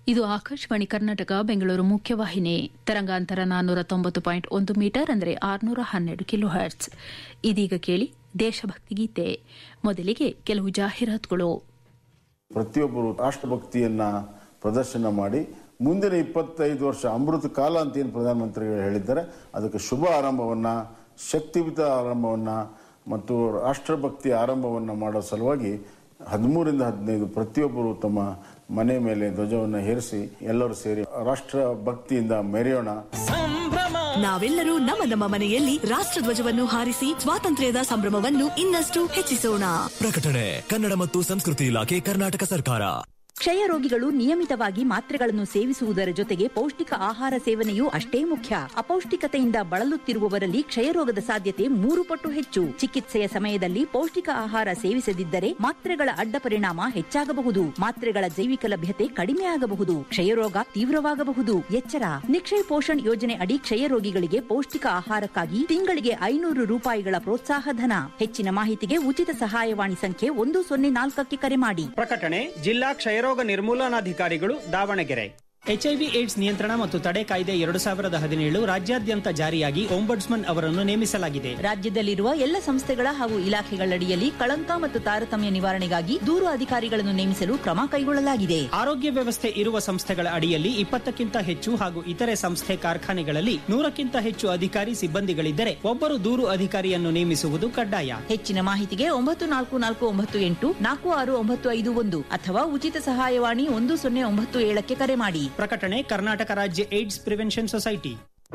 ಇದು ಆಕಾಶವಾಣಿ ಕರ್ನಾಟಕ ಬೆಂಗಳೂರು ಮುಖ್ಯವಾಹಿನಿ ತರಂಗಾಂತರ ನಾನ್ನೂರ ತೊಂಬತ್ತು ಪಾಯಿಂಟ್ ಒಂದು ಮೀಟರ್ ಅಂದರೆ ಆರುನೂರ ಹನ್ನೆರಡು ಕಿಲೋ ಹರ್ಟ್ಸ್ ಇದೀಗ ಕೇಳಿ ದೇಶಭಕ್ತಿ ಗೀತೆ ಮೊದಲಿಗೆ ಕೆಲವು ಜಾಹೀರಾತುಗಳು ಪ್ರತಿಯೊಬ್ಬರು ರಾಷ್ಟ್ರಭಕ್ತಿಯನ್ನ ಪ್ರದರ್ಶನ ಮಾಡಿ ಮುಂದಿನ ಇಪ್ಪತ್ತೈದು ವರ್ಷ ಅಮೃತ ಕಾಲ ಅಂತ ಏನು ಪ್ರಧಾನಮಂತ್ರಿಗಳು ಹೇಳಿದ್ದಾರೆ ಅದಕ್ಕೆ ಶುಭ ಆರಂಭವನ್ನ ಶಕ್ತಿಯುತ ಆರಂಭವನ್ನ ಮತ್ತು ರಾಷ್ಟ್ರಭಕ್ತಿ ಆರಂಭವನ್ನ ಮಾಡೋ ಸಲುವಾಗಿ ಹದಿಮೂರಿಂದ ಹದಿನೈದು ಪ್ರತಿಯೊಬ್ಬರು ತಮ್ಮ ಮನೆ ಮೇಲೆ ಧ್ವಜವನ್ನು ಹೇರಿಸಿ ಎಲ್ಲರೂ ಸೇರಿ ರಾಷ್ಟ್ರ ಭಕ್ತಿಯಿಂದ ಮೆರೆಯೋಣ ನಾವೆಲ್ಲರೂ ನಮ್ಮ ನಮ್ಮ ಮನೆಯಲ್ಲಿ ರಾಷ್ಟ್ರಧ್ವಜವನ್ನು ಹಾರಿಸಿ ಸ್ವಾತಂತ್ರ್ಯದ ಸಂಭ್ರಮವನ್ನು ಇನ್ನಷ್ಟು ಹೆಚ್ಚಿಸೋಣ ಪ್ರಕಟಣೆ ಕನ್ನಡ ಮತ್ತು ಸಂಸ್ಕೃತಿ ಇಲಾಖೆ ಕರ್ನಾಟಕ ಸರ್ಕಾರ ಕ್ಷಯ ರೋಗಿಗಳು ನಿಯಮಿತವಾಗಿ ಮಾತ್ರೆಗಳನ್ನು ಸೇವಿಸುವುದರ ಜೊತೆಗೆ ಪೌಷ್ಟಿಕ ಆಹಾರ ಸೇವನೆಯೂ ಅಷ್ಟೇ ಮುಖ್ಯ ಅಪೌಷ್ಟಿಕತೆಯಿಂದ ಬಳಲುತ್ತಿರುವವರಲ್ಲಿ ಕ್ಷಯರೋಗದ ಸಾಧ್ಯತೆ ಮೂರು ಪಟ್ಟು ಹೆಚ್ಚು ಚಿಕಿತ್ಸೆಯ ಸಮಯದಲ್ಲಿ ಪೌಷ್ಟಿಕ ಆಹಾರ ಸೇವಿಸದಿದ್ದರೆ ಮಾತ್ರೆಗಳ ಅಡ್ಡ ಪರಿಣಾಮ ಹೆಚ್ಚಾಗಬಹುದು ಮಾತ್ರೆಗಳ ಜೈವಿಕ ಲಭ್ಯತೆ ಕಡಿಮೆ ಆಗಬಹುದು ಕ್ಷಯರೋಗ ತೀವ್ರವಾಗಬಹುದು ಎಚ್ಚರ ನಿಕ್ಷಯ್ ಪೋಷಣ್ ಯೋಜನೆ ಅಡಿ ಕ್ಷಯ ರೋಗಿಗಳಿಗೆ ಪೌಷ್ಟಿಕ ಆಹಾರಕ್ಕಾಗಿ ತಿಂಗಳಿಗೆ ಐನೂರು ರೂಪಾಯಿಗಳ ಪ್ರೋತ್ಸಾಹ ಧನ ಹೆಚ್ಚಿನ ಮಾಹಿತಿಗೆ ಉಚಿತ ಸಹಾಯವಾಣಿ ಸಂಖ್ಯೆ ಒಂದು ಸೊನ್ನೆ ನಾಲ್ಕಕ್ಕೆ ಕರೆ ಮಾಡಿ ಪ್ರಕಟಣೆ ಜಿಲ್ಲಾ ಕ್ಷಯರೋಗ ನಿರ್ಮೂಲನಾಧಿಕಾರಿಗಳು ದಾವಣಗೆರೆ ಎಚ್ಐವಿ ಏಡ್ಸ್ ನಿಯಂತ್ರಣ ಮತ್ತು ತಡೆ ಕಾಯ್ದೆ ಎರಡು ಸಾವಿರದ ಹದಿನೇಳು ರಾಜ್ಯಾದ್ಯಂತ ಜಾರಿಯಾಗಿ ಒಂಬಡ್ಸ್ಮನ್ ಅವರನ್ನು ನೇಮಿಸಲಾಗಿದೆ ರಾಜ್ಯದಲ್ಲಿರುವ ಎಲ್ಲ ಸಂಸ್ಥೆಗಳ ಹಾಗೂ ಇಲಾಖೆಗಳಡಿಯಲ್ಲಿ ಕಳಂಕ ಮತ್ತು ತಾರತಮ್ಯ ನಿವಾರಣೆಗಾಗಿ ದೂರು ಅಧಿಕಾರಿಗಳನ್ನು ನೇಮಿಸಲು ಕ್ರಮ ಕೈಗೊಳ್ಳಲಾಗಿದೆ ಆರೋಗ್ಯ ವ್ಯವಸ್ಥೆ ಇರುವ ಸಂಸ್ಥೆಗಳ ಅಡಿಯಲ್ಲಿ ಇಪ್ಪತ್ತಕ್ಕಿಂತ ಹೆಚ್ಚು ಹಾಗೂ ಇತರೆ ಸಂಸ್ಥೆ ಕಾರ್ಖಾನೆಗಳಲ್ಲಿ ನೂರಕ್ಕಿಂತ ಹೆಚ್ಚು ಅಧಿಕಾರಿ ಸಿಬ್ಬಂದಿಗಳಿದ್ದರೆ ಒಬ್ಬರು ದೂರು ಅಧಿಕಾರಿಯನ್ನು ನೇಮಿಸುವುದು ಕಡ್ಡಾಯ ಹೆಚ್ಚಿನ ಮಾಹಿತಿಗೆ ಒಂಬತ್ತು ನಾಲ್ಕು ನಾಲ್ಕು ಒಂಬತ್ತು ಎಂಟು ನಾಲ್ಕು ಆರು ಒಂಬತ್ತು ಐದು ಒಂದು ಅಥವಾ ಉಚಿತ ಸಹಾಯವಾಣಿ ಒಂದು ಸೊನ್ನೆ ಒಂಬತ್ತು ಏಳಕ್ಕೆ ಕರೆ ಮಾಡಿ ಪ್ರಕಟಣೆ ಕರ್ನಾಟಕ ರಾಜ್ಯ ಏಡ್ಸ್ ಪ್ರಿವೆನ್ಷನ್ ಸೊಸೈಟಿ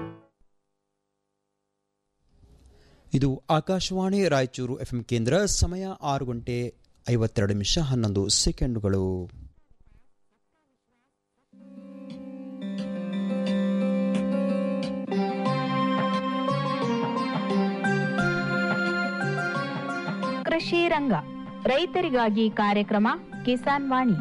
ಇದು ಆಕಾಶವಾಣಿ ರಾಯಚೂರು ಎಫ್ಎಂ ಕೇಂದ್ರ ಸಮಯ ಆರು ಗಂಟೆ ಐವತ್ತೆರಡು ನಿಮಿಷ ಹನ್ನೊಂದು ಸೆಕೆಂಡುಗಳು ಕೃಷಿ ರಂಗ ರೈತರಿಗಾಗಿ ಕಾರ್ಯಕ್ರಮ ಕಿಸಾನ್ ವಾಣಿ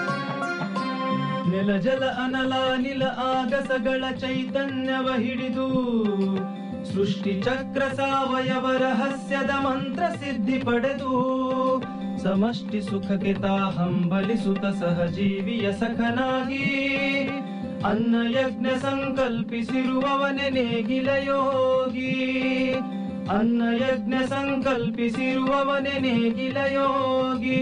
ನೆಲ ಜಲ ಅನಲ ನಿಲ ಆಗಸಗಳ ಚೈತನ್ಯವ ಹಿಡಿದು ಸೃಷ್ಟಿ ಚಕ್ರ ಸಾವಯವ ರಹಸ್ಯದ ಮಂತ್ರ ಸಿದ್ಧಿ ಪಡೆದು ಸಮಷ್ಟಿ ಸುಖಕ್ಕೆ ತಾ ಹಂಬಲಿಸುತ್ತ ಸಹಜೀವಿಯ ಸಖನಾಗಿ ಅನ್ನ ಯಜ್ಞ ಸಂಕಲ್ಪಿಸಿರುವವನೆ ನೇಗಿಲ ಯೋಗಿ ಅನ್ನ ಯಜ್ಞ ಸಂಕಲ್ಪಿಸಿರುವವನೆ ನೇಗಿಲ ಯೋಗಿ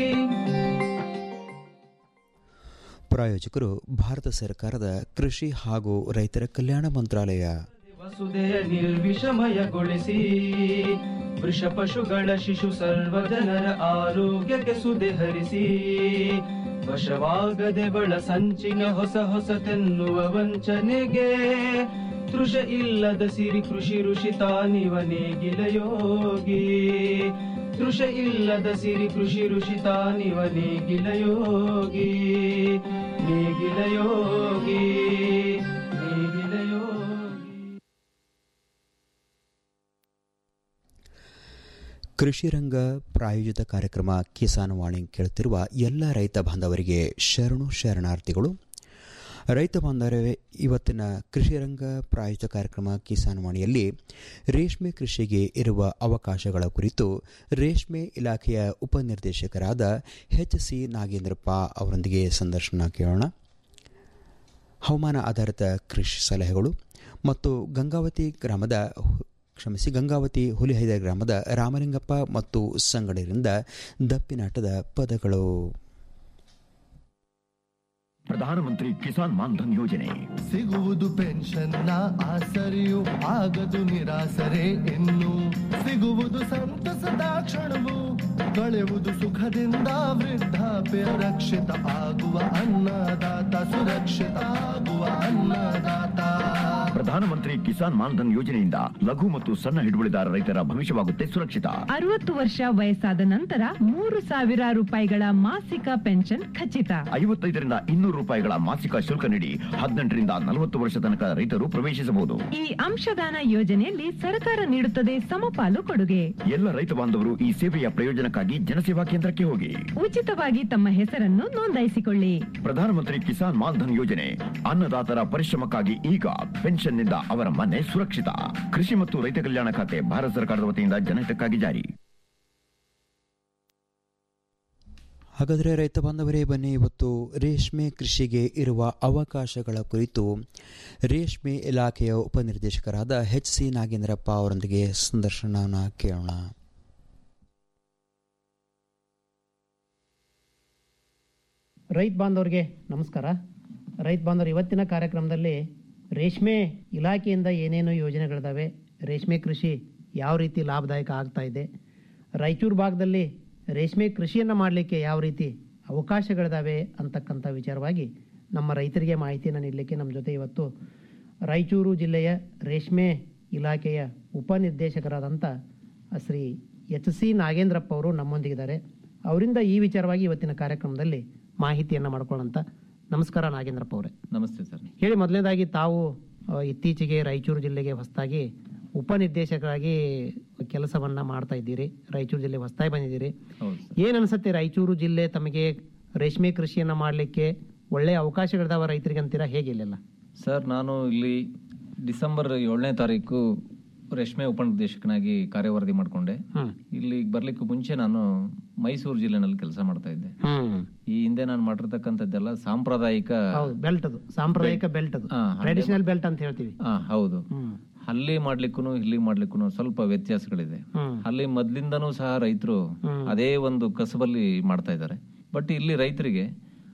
ಪ್ರಾಯೋಜಕರು ಭಾರತ ಸರ್ಕಾರದ ಕೃಷಿ ಹಾಗೂ ರೈತರ ಕಲ್ಯಾಣ ಮಂತ್ರಾಲಯ ವಸುದೆಯ ನಿರ್ವಿಷಮಯಗೊಳಿಸಿ ವೃಷ ಪಶುಗಳ ಶಿಶು ಸರ್ವ ಜನರ ಆರೋಗ್ಯಕ್ಕೆ ಸುದೆ ಹರಿಸಿ ವಶವಾಗದೆ ಬಳ ಸಂಚಿನ ಹೊಸ ಹೊಸತೆನ್ನುವ ವಂಚನೆಗೆ ತೃಷ ಇಲ್ಲದ ಸಿರಿ ಕೃಷಿ ಋಷಿ ತಾನಿವ ನೇಗಿಲ ಯೋಗಿ ತೃಷ ಇಲ್ಲದ ಸಿರಿ ಕೃಷಿ ಋಷಿ ತಾನಿವ ನೇಗಿಲ ಯೋಗಿ ನೇಗಿಲ ಯೋಗಿ ನೇಗಿಲ ಯೋಗಿ ಕೃಷಿ ರಂಗ ಪ್ರಾಯೋಜಿತ ಕಾರ್ಯಕ್ರಮ ಕಿಸಾನ್ ವಾಣಿ ಕೇಳುತ್ತಿರುವ ಎಲ್ಲ ರೈತ ಬಾಂಧವರಿಗೆ ಶರಣು ಶರಣಾರ್ಥಿಗಳು ರೈತ ಬಾಂಧವರೇ ಇವತ್ತಿನ ಕೃಷಿ ರಂಗ ಪ್ರಾಯೋಜಿತ ಕಾರ್ಯಕ್ರಮ ಕಿಸಾನ್ ವಾಣಿಯಲ್ಲಿ ರೇಷ್ಮೆ ಕೃಷಿಗೆ ಇರುವ ಅವಕಾಶಗಳ ಕುರಿತು ರೇಷ್ಮೆ ಇಲಾಖೆಯ ಉಪನಿರ್ದೇಶಕರಾದ ಎಚ್ ಸಿ ನಾಗೇಂದ್ರಪ್ಪ ಅವರೊಂದಿಗೆ ಸಂದರ್ಶನ ಕೇಳೋಣ ಹವಾಮಾನ ಆಧಾರಿತ ಕೃಷಿ ಸಲಹೆಗಳು ಮತ್ತು ಗಂಗಾವತಿ ಗ್ರಾಮದ ಕ್ಷಮಿಸಿ ಗಂಗಾವತಿ ಹುಲಿಹೈದ ಗ್ರಾಮದ ರಾಮಲಿಂಗಪ್ಪ ಮತ್ತು ಸಂಗಡರಿಂದ ದಪ್ಪಿನಾಟದ ಪದಗಳು ಪ್ರಧಾನಮಂತ್ರಿ ಕಿಸಾನ್ ಮಾನ್ಧನ್ ಯೋಜನೆ ಸಿಗುವುದು ಪೆನ್ಷನ್ನ ಆಸರೆಯು ಆಗದು ನಿರಾಸರೆ ಇನ್ನು ಸಿಗುವುದು ಸಂತಸದ ಕ್ಷಣವು ಕಳೆಯುವುದು ಸುಖದಿಂದ ವೃದ್ಧಾಪ್ಯ ರಕ್ಷಿತ ಆಗುವ ಅನ್ನದಾತ ಸುರಕ್ಷಿತ ಆಗುವ ಅನ್ನದಾತ ಪ್ರಧಾನಮಂತ್ರಿ ಕಿಸಾನ್ ಮಾನ್ಧನ್ ಯೋಜನೆಯಿಂದ ಲಘು ಮತ್ತು ಸಣ್ಣ ಹಿಡುವಳಿದಾರ ರೈತರ ಭವಿಷ್ಯವಾಗುತ್ತೆ ಸುರಕ್ಷಿತ ಅರವತ್ತು ವರ್ಷ ವಯಸ್ಸಾದ ನಂತರ ಮೂರು ಸಾವಿರ ರೂಪಾಯಿಗಳ ಮಾಸಿಕ ಪೆನ್ಷನ್ ಖಚಿತ ಐವತ್ತೈದರಿಂದ ಇನ್ನೂರು ರೂಪಾಯಿಗಳ ಮಾಸಿಕ ಶುಲ್ಕ ನೀಡಿ ಹದಿನೆಂಟರಿಂದ ನಲವತ್ತು ವರ್ಷ ತನಕ ರೈತರು ಪ್ರವೇಶಿಸಬಹುದು ಈ ಅಂಶದಾನ ಯೋಜನೆಯಲ್ಲಿ ಸರ್ಕಾರ ನೀಡುತ್ತದೆ ಸಮಪಾಲು ಕೊಡುಗೆ ಎಲ್ಲ ರೈತ ಬಾಂಧವರು ಈ ಸೇವೆಯ ಪ್ರಯೋಜನಕ್ಕಾಗಿ ಜನಸೇವಾ ಕೇಂದ್ರಕ್ಕೆ ಹೋಗಿ ಉಚಿತವಾಗಿ ತಮ್ಮ ಹೆಸರನ್ನು ನೋಂದಾಯಿಸಿಕೊಳ್ಳಿ ಪ್ರಧಾನಮಂತ್ರಿ ಕಿಸಾನ್ ಮಾನ್ಧನ್ ಯೋಜನೆ ಅನ್ನದಾತರ ಪರಿಶ್ರಮಕ್ಕಾಗಿ ಈಗ ಪೆನ್ಷನ್ನಿಂದ ಅವರ ಮನೆ ಸುರಕ್ಷಿತ ಕೃಷಿ ಮತ್ತು ರೈತ ಕಲ್ಯಾಣ ಖಾತೆ ಭಾರತ ಸರ್ಕಾರದ ವತಿಯಿಂದ ಜನಹಿತಕ್ಕಾಗಿ ಜಾರಿ ಹಾಗಾದರೆ ರೈತ ಬಾಂಧವರೇ ಬನ್ನಿ ಇವತ್ತು ರೇಷ್ಮೆ ಕೃಷಿಗೆ ಇರುವ ಅವಕಾಶಗಳ ಕುರಿತು ರೇಷ್ಮೆ ಇಲಾಖೆಯ ಉಪನಿರ್ದೇಶಕರಾದ ಎಚ್ ಸಿ ನಾಗೇಂದ್ರಪ್ಪ ಅವರೊಂದಿಗೆ ಸಂದರ್ಶನವನ್ನು ಕೇಳೋಣ ರೈತ ಬಾಂಧವರಿಗೆ ನಮಸ್ಕಾರ ರೈತ ಬಾಂಧವರು ಇವತ್ತಿನ ಕಾರ್ಯಕ್ರಮದಲ್ಲಿ ರೇಷ್ಮೆ ಇಲಾಖೆಯಿಂದ ಏನೇನು ಯೋಜನೆಗಳಿದಾವೆ ರೇಷ್ಮೆ ಕೃಷಿ ಯಾವ ರೀತಿ ಲಾಭದಾಯಕ ಆಗ್ತಾ ಇದೆ ರಾಯಚೂರು ಭಾಗದಲ್ಲಿ ರೇಷ್ಮೆ ಕೃಷಿಯನ್ನು ಮಾಡಲಿಕ್ಕೆ ಯಾವ ರೀತಿ ಅವಕಾಶಗಳಿದಾವೆ ಅಂತಕ್ಕಂಥ ವಿಚಾರವಾಗಿ ನಮ್ಮ ರೈತರಿಗೆ ಮಾಹಿತಿಯನ್ನು ನೀಡಲಿಕ್ಕೆ ನಮ್ಮ ಜೊತೆ ಇವತ್ತು ರಾಯಚೂರು ಜಿಲ್ಲೆಯ ರೇಷ್ಮೆ ಇಲಾಖೆಯ ಉಪನಿರ್ದೇಶಕರಾದಂಥ ಶ್ರೀ ಎಚ್ ಸಿ ನಾಗೇಂದ್ರಪ್ಪ ಅವರು ನಮ್ಮೊಂದಿಗಿದ್ದಾರೆ ಅವರಿಂದ ಈ ವಿಚಾರವಾಗಿ ಇವತ್ತಿನ ಕಾರ್ಯಕ್ರಮದಲ್ಲಿ ಮಾಹಿತಿಯನ್ನು ಮಾಡ್ಕೊಳ್ಳೋಂಥ ನಮಸ್ಕಾರ ನಾಗೇಂದ್ರಪ್ಪ ಅವರೇ ನಮಸ್ತೆ ಸರ್ ಹೇಳಿ ಮೊದಲನೇದಾಗಿ ತಾವು ಆ, ಇತ್ತೀಚೆಗೆ ರಾಯಚೂರು ಜಿಲ್ಲೆಗೆ ಹೊಸದಾಗಿ ಉಪನಿರ್ದೇಶಕರಾಗಿ ಕೆಲಸವನ್ನ ಮಾಡ್ತಾ ಇದ್ದೀರಿ ರಾಯಚೂರು ಜಿಲ್ಲೆ ಹೊಸದಾಗಿ ಬಂದಿದ್ದೀರಿ ಹೌದು ಏನ್ ಅನ್ಸುತ್ತೆ ರಾಯಚೂರು ಜಿಲ್ಲೆ ತಮಗೆ ರೇಷ್ಮೆ ಕೃಷಿಯನ್ನ ಮಾಡಲಿಕ್ಕೆ ಒಳ್ಳೆಯ ಅವಕಾಶಗಳಿದಾವ ರೈತರಿಗೆ ಅಂತೀರಾ ಹೇಗೆ ಇಲ್ಲೆಲ್ಲ ಸರ್ ನಾನು ಇಲ್ಲಿ ಡಿಸೆಂಬರ್ ಏಳನೇ ತಾರೀಕು ರೇಷ್ಮೆ ಉಪನಿರ್ದೇಶಕನಾಗಿ ಕಾರ್ಯವರದಿ ಮಾಡಿಕೊಂಡೆ ಇಲ್ಲಿ ಬರ್ಲಿಕ್ಕೂ ಮುಂಚೆ ನಾನು ಮೈಸೂರು ಜಿಲ್ಲೆನಲ್ಲಿ ಕೆಲಸ ಮಾಡ್ತಾ ಇದ್ದೆ ಈ ಹಿಂದೆ ನಾನು ಮಾಡಿರ್ತಕ್ಕಂಥದ್ದೆಲ್ಲ ಸಾಂಪ್ರದಾಯಿಕ ಹೌದು ಬೆಲ್ಟ್ ಅದು ಸಾಂಪ್ರದಾಯಿಕ ಬೆಲ್ಟ್ ಅದು ಹಾ, ಹಂಗೆ ಟ್ರೆಡಿಷನಲ್ ಬೆಲ್ಟ್ ಅಂತ ಹೇಳ್ತೀವಿ ಹಾ ಹೌದು ಅಲ್ಲಿ ಮಾಡ್ಲಿಕ್ಕೂ ಇಲ್ಲಿ ಮಾಡ್ಲಿಕ್ಕೂ ಸ್ವಲ್ಪ ವ್ಯತ್ಯಾಸಗಳಿದೆ ಹ್ಮ್. ಅಲ್ಲಿ ಮೊದ್ಲಿಂದನೂ ಸಹ ರೈತರು ಹ್ಮ್. ಅದೇ ಒಂದು ಕಸಬಲ್ಲಿ ಮಾಡ್ತಾ ಇದ್ದಾರೆ ಬಟ್ ಇಲ್ಲಿ ರೈತರಿಗೆ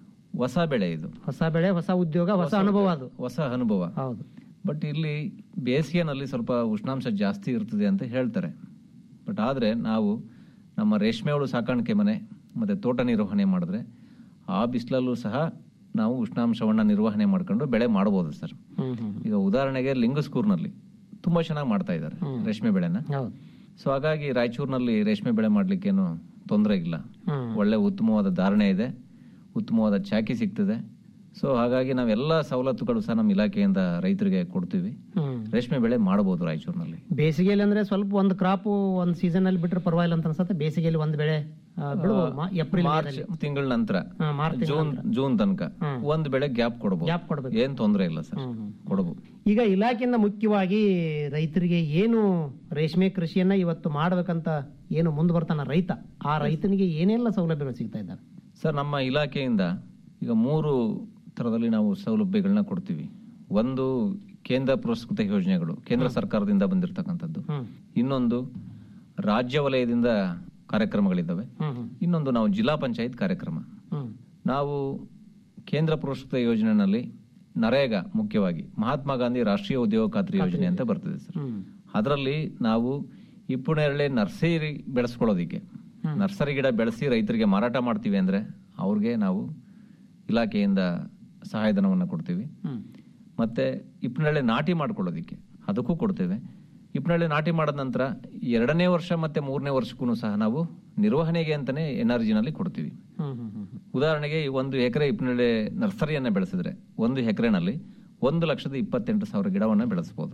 ಹೊಸ ಬೆಳೆ ಇದು ಹೊಸ ಬೆಳೆ ಹೊಸ ಉದ್ಯೋಗ ಹೊಸ ಅನುಭವ ಅದು ಹೊಸ ಅನುಭವ ಹೌದು ಬಟ್ ಇಲ್ಲಿ ಬೇಸಿಗೆನಲ್ಲಿ ಸ್ವಲ್ಪ ಉಷ್ಣಾಂಶ ಜಾಸ್ತಿ ಇರ್ತದೆ ಅಂತ ಹೇಳ್ತಾರೆ ಬಟ್ ಆದರೆ ನಾವು ನಮ್ಮ ರೇಷ್ಮೆ ಹುಳು ಸಾಕಾಣಿಕೆ ಮನೆ ಮತ್ತು ತೋಟ ನಿರ್ವಹಣೆ ಮಾಡಿದ್ರೆ ಆ ಬಿಸಿಲಲ್ಲೂ ಸಹ ನಾವು ಉಷ್ಣಾಂಶವನ್ನು ನಿರ್ವಹಣೆ ಮಾಡ್ಕೊಂಡು ಬೆಳೆ ಮಾಡ್ಬೋದು ಸರ್ ಈಗ ಉದಾಹರಣೆಗೆ ಲಿಂಗಸ್ಕೂರ್ನಲ್ಲಿ ತುಂಬಾ ಚೆನ್ನಾಗಿ ಮಾಡ್ತಾ ಇದ್ದಾರೆ ರೇಷ್ಮೆ ಬೆಳೆನ ಹೌದು ಸೊ ಹಾಗಾಗಿ ರಾಯಚೂರಿನಲ್ಲಿ ರೇಷ್ಮೆ ಬೆಳೆ ಮಾಡ್ಲಿಕ್ಕೇನು ತೊಂದರೆ ಇಲ್ಲ ಹ್ಮ್. ಒಳ್ಳೆ ಉತ್ತಮವಾದ ಧಾರಣೆ ಇದೆ ಉತ್ತಮವಾದ ಚಾಕಿ ಸಿಗ್ತದೆ ಸೊ ಹಾಗಾಗಿ ನಾವೆಲ್ಲ ಸವಲತ್ತುಗಳು ಸಹ ನಮ್ಮ ಇಲಾಖೆಯಿಂದ ರೈತರಿಗೆ ಕೊಡ್ತೀವಿ ಹ್ಮ್. ರೇಷ್ಮೆ ಬೆಳೆ ಮಾಡಬಹುದು ರಾಯಚೂರಿನಲ್ಲಿ ಬೇಸಿಗೆಯಲ್ಲಿ ಅಂದ್ರೆ ಸ್ವಲ್ಪ ಒಂದು ಕ್ರಾಪ್ ಒಂದು ಸೀಸನ್ ಅಲ್ಲಿ ಬಿಟ್ರೆ ಪರವಾಗಿಲ್ಲ ಅಂತ ಅನ್ಸುತ್ತೆ ಬೇಸಿಗೆಯಲ್ಲಿ ಒಂದು ಬೆಳೆ ಆ, ಬಿಡ್ಬೋದು ಮಾ- ಏಪ್ರಿಲ್ ಮಾರ್ಚ್ ಮೇನಲ್ಲಿ. ತಿಂಗಳ ನಂತರ ಹಾ, ಮಾರ್ಚ್ ತಿಂಗಳ ಜೂನ್ ಜೂನ್ ತನಕ ಒಂದು ಬೆಳೆ ಗ್ಯಾಪ್ ಕೊಡಬಹುದು ಗ್ಯಾಪ್ ಕೊಡ್ಬೇಕು ಏನ್ ತೊಂದರೆ ಇಲ್ಲ ಸರ್ ಕೊಡಬಹುದು ಈಗ ಇಲಾಖೆಯಿಂದ ಮುಖ್ಯವಾಗಿ ರೈತರಿಗೆ ಏನು ರೇಷ್ಮೆ ಕೃಷಿಯನ್ನ ಇವತ್ತು ಮಾಡ್ಬೇಕಂತ ಏನು ಮುಂದೆ ಬರ್ತಾನ ರೈತ ಆ ರೈತನಿಗೆ ಏನೆಲ್ಲ ಸೌಲಭ್ಯಗಳು ಸಿಗ್ತಾ ಇದ್ದಾವೆ ಸರ್ ನಮ್ಮ ಇಲಾಖೆಯಿಂದ ಈಗ ಮೂರು ಥರದಲ್ಲಿ ನಾವು ಸೌಲಭ್ಯಗಳನ್ನ ಕೊಡ್ತೀವಿ ಒಂದು ಕೇಂದ್ರ ಪುರಸ್ಕೃತ ಯೋಜನೆಗಳು ಕೇಂದ್ರ ಸರ್ಕಾರದಿಂದ ಬಂದಿರತಕ್ಕಂಥದ್ದು ಇನ್ನೊಂದು ರಾಜ್ಯ ವಲಯದಿಂದ ಕಾರ್ಯಕ್ರಮಗಳಿದ್ದಾವೆ ಇನ್ನೊಂದು ನಾವು ಜಿಲ್ಲಾ ಪಂಚಾಯತ್ ಕಾರ್ಯಕ್ರಮ ನಾವು ಕೇಂದ್ರ ಪುರಸ್ಕೃತ ಯೋಜನೆಯಲ್ಲಿ ನರೇಗಾ ಮುಖ್ಯವಾಗಿ ಮಹಾತ್ಮ ಗಾಂಧಿ ರಾಷ್ಟ್ರೀಯ ಉದ್ಯೋಗ ಖಾತ್ರಿ ಯೋಜನೆ ಅಂತ ಬರ್ತದೆ ಸರ್ ಅದರಲ್ಲಿ ನಾವು ಇಪ್ಪುಣೆರಳೆ ನರ್ಸರಿ ಬೆಳೆಸ್ಕೊಳ್ಳೋದಿಕ್ಕೆ ನರ್ಸರಿ ಗಿಡ ಬೆಳೆಸಿ ರೈತರಿಗೆ ಮಾರಾಟ ಮಾಡ್ತೀವಿ ಅಂದ್ರೆ ಅವ್ರಿಗೆ ನಾವು ಇಲಾಖೆಯಿಂದ ಸಹಾಯಧನವನ್ನು ಕೊಡ್ತೀವಿ ಮತ್ತೆ ಇಪ್ಪನಳ್ಳಿ ನಾಟಿ ಮಾಡ್ಕೊಳ್ಳೋದಿಕ್ಕೆ ಅದಕ್ಕೂ ಕೊಡ್ತೇವೆ ಇಪ್ಪನಳ್ಳಿ ನಾಟಿ ಮಾಡಿದ ನಂತರ ಎರಡನೇ ವರ್ಷ ಮತ್ತೆ ಮೂರನೇ ವರ್ಷಕ್ಕೂ ಸಹ ನಾವು ನಿರ್ವಹಣೆಗೆ ಅಂತಾನೆ ಎನ್ ಆರ್ ಜಿನಲ್ಲಿ ಕೊಡ್ತೀವಿ ಉದಾಹರಣೆಗೆ ಈ ಒಂದು ಎಕರೆ ಇಪ್ಪನಳ್ಳಿ ನರ್ಸರಿಯನ್ನ ಬೆಳೆಸಿದ್ರೆ ಒಂದು ಎಕರೆನಲ್ಲಿ ಒಂದು ಲಕ್ಷದ ಇಪ್ಪತ್ತೆಂಟು ಸಾವಿರ ಗಿಡವನ್ನ ಬೆಳೆಸಬಹುದು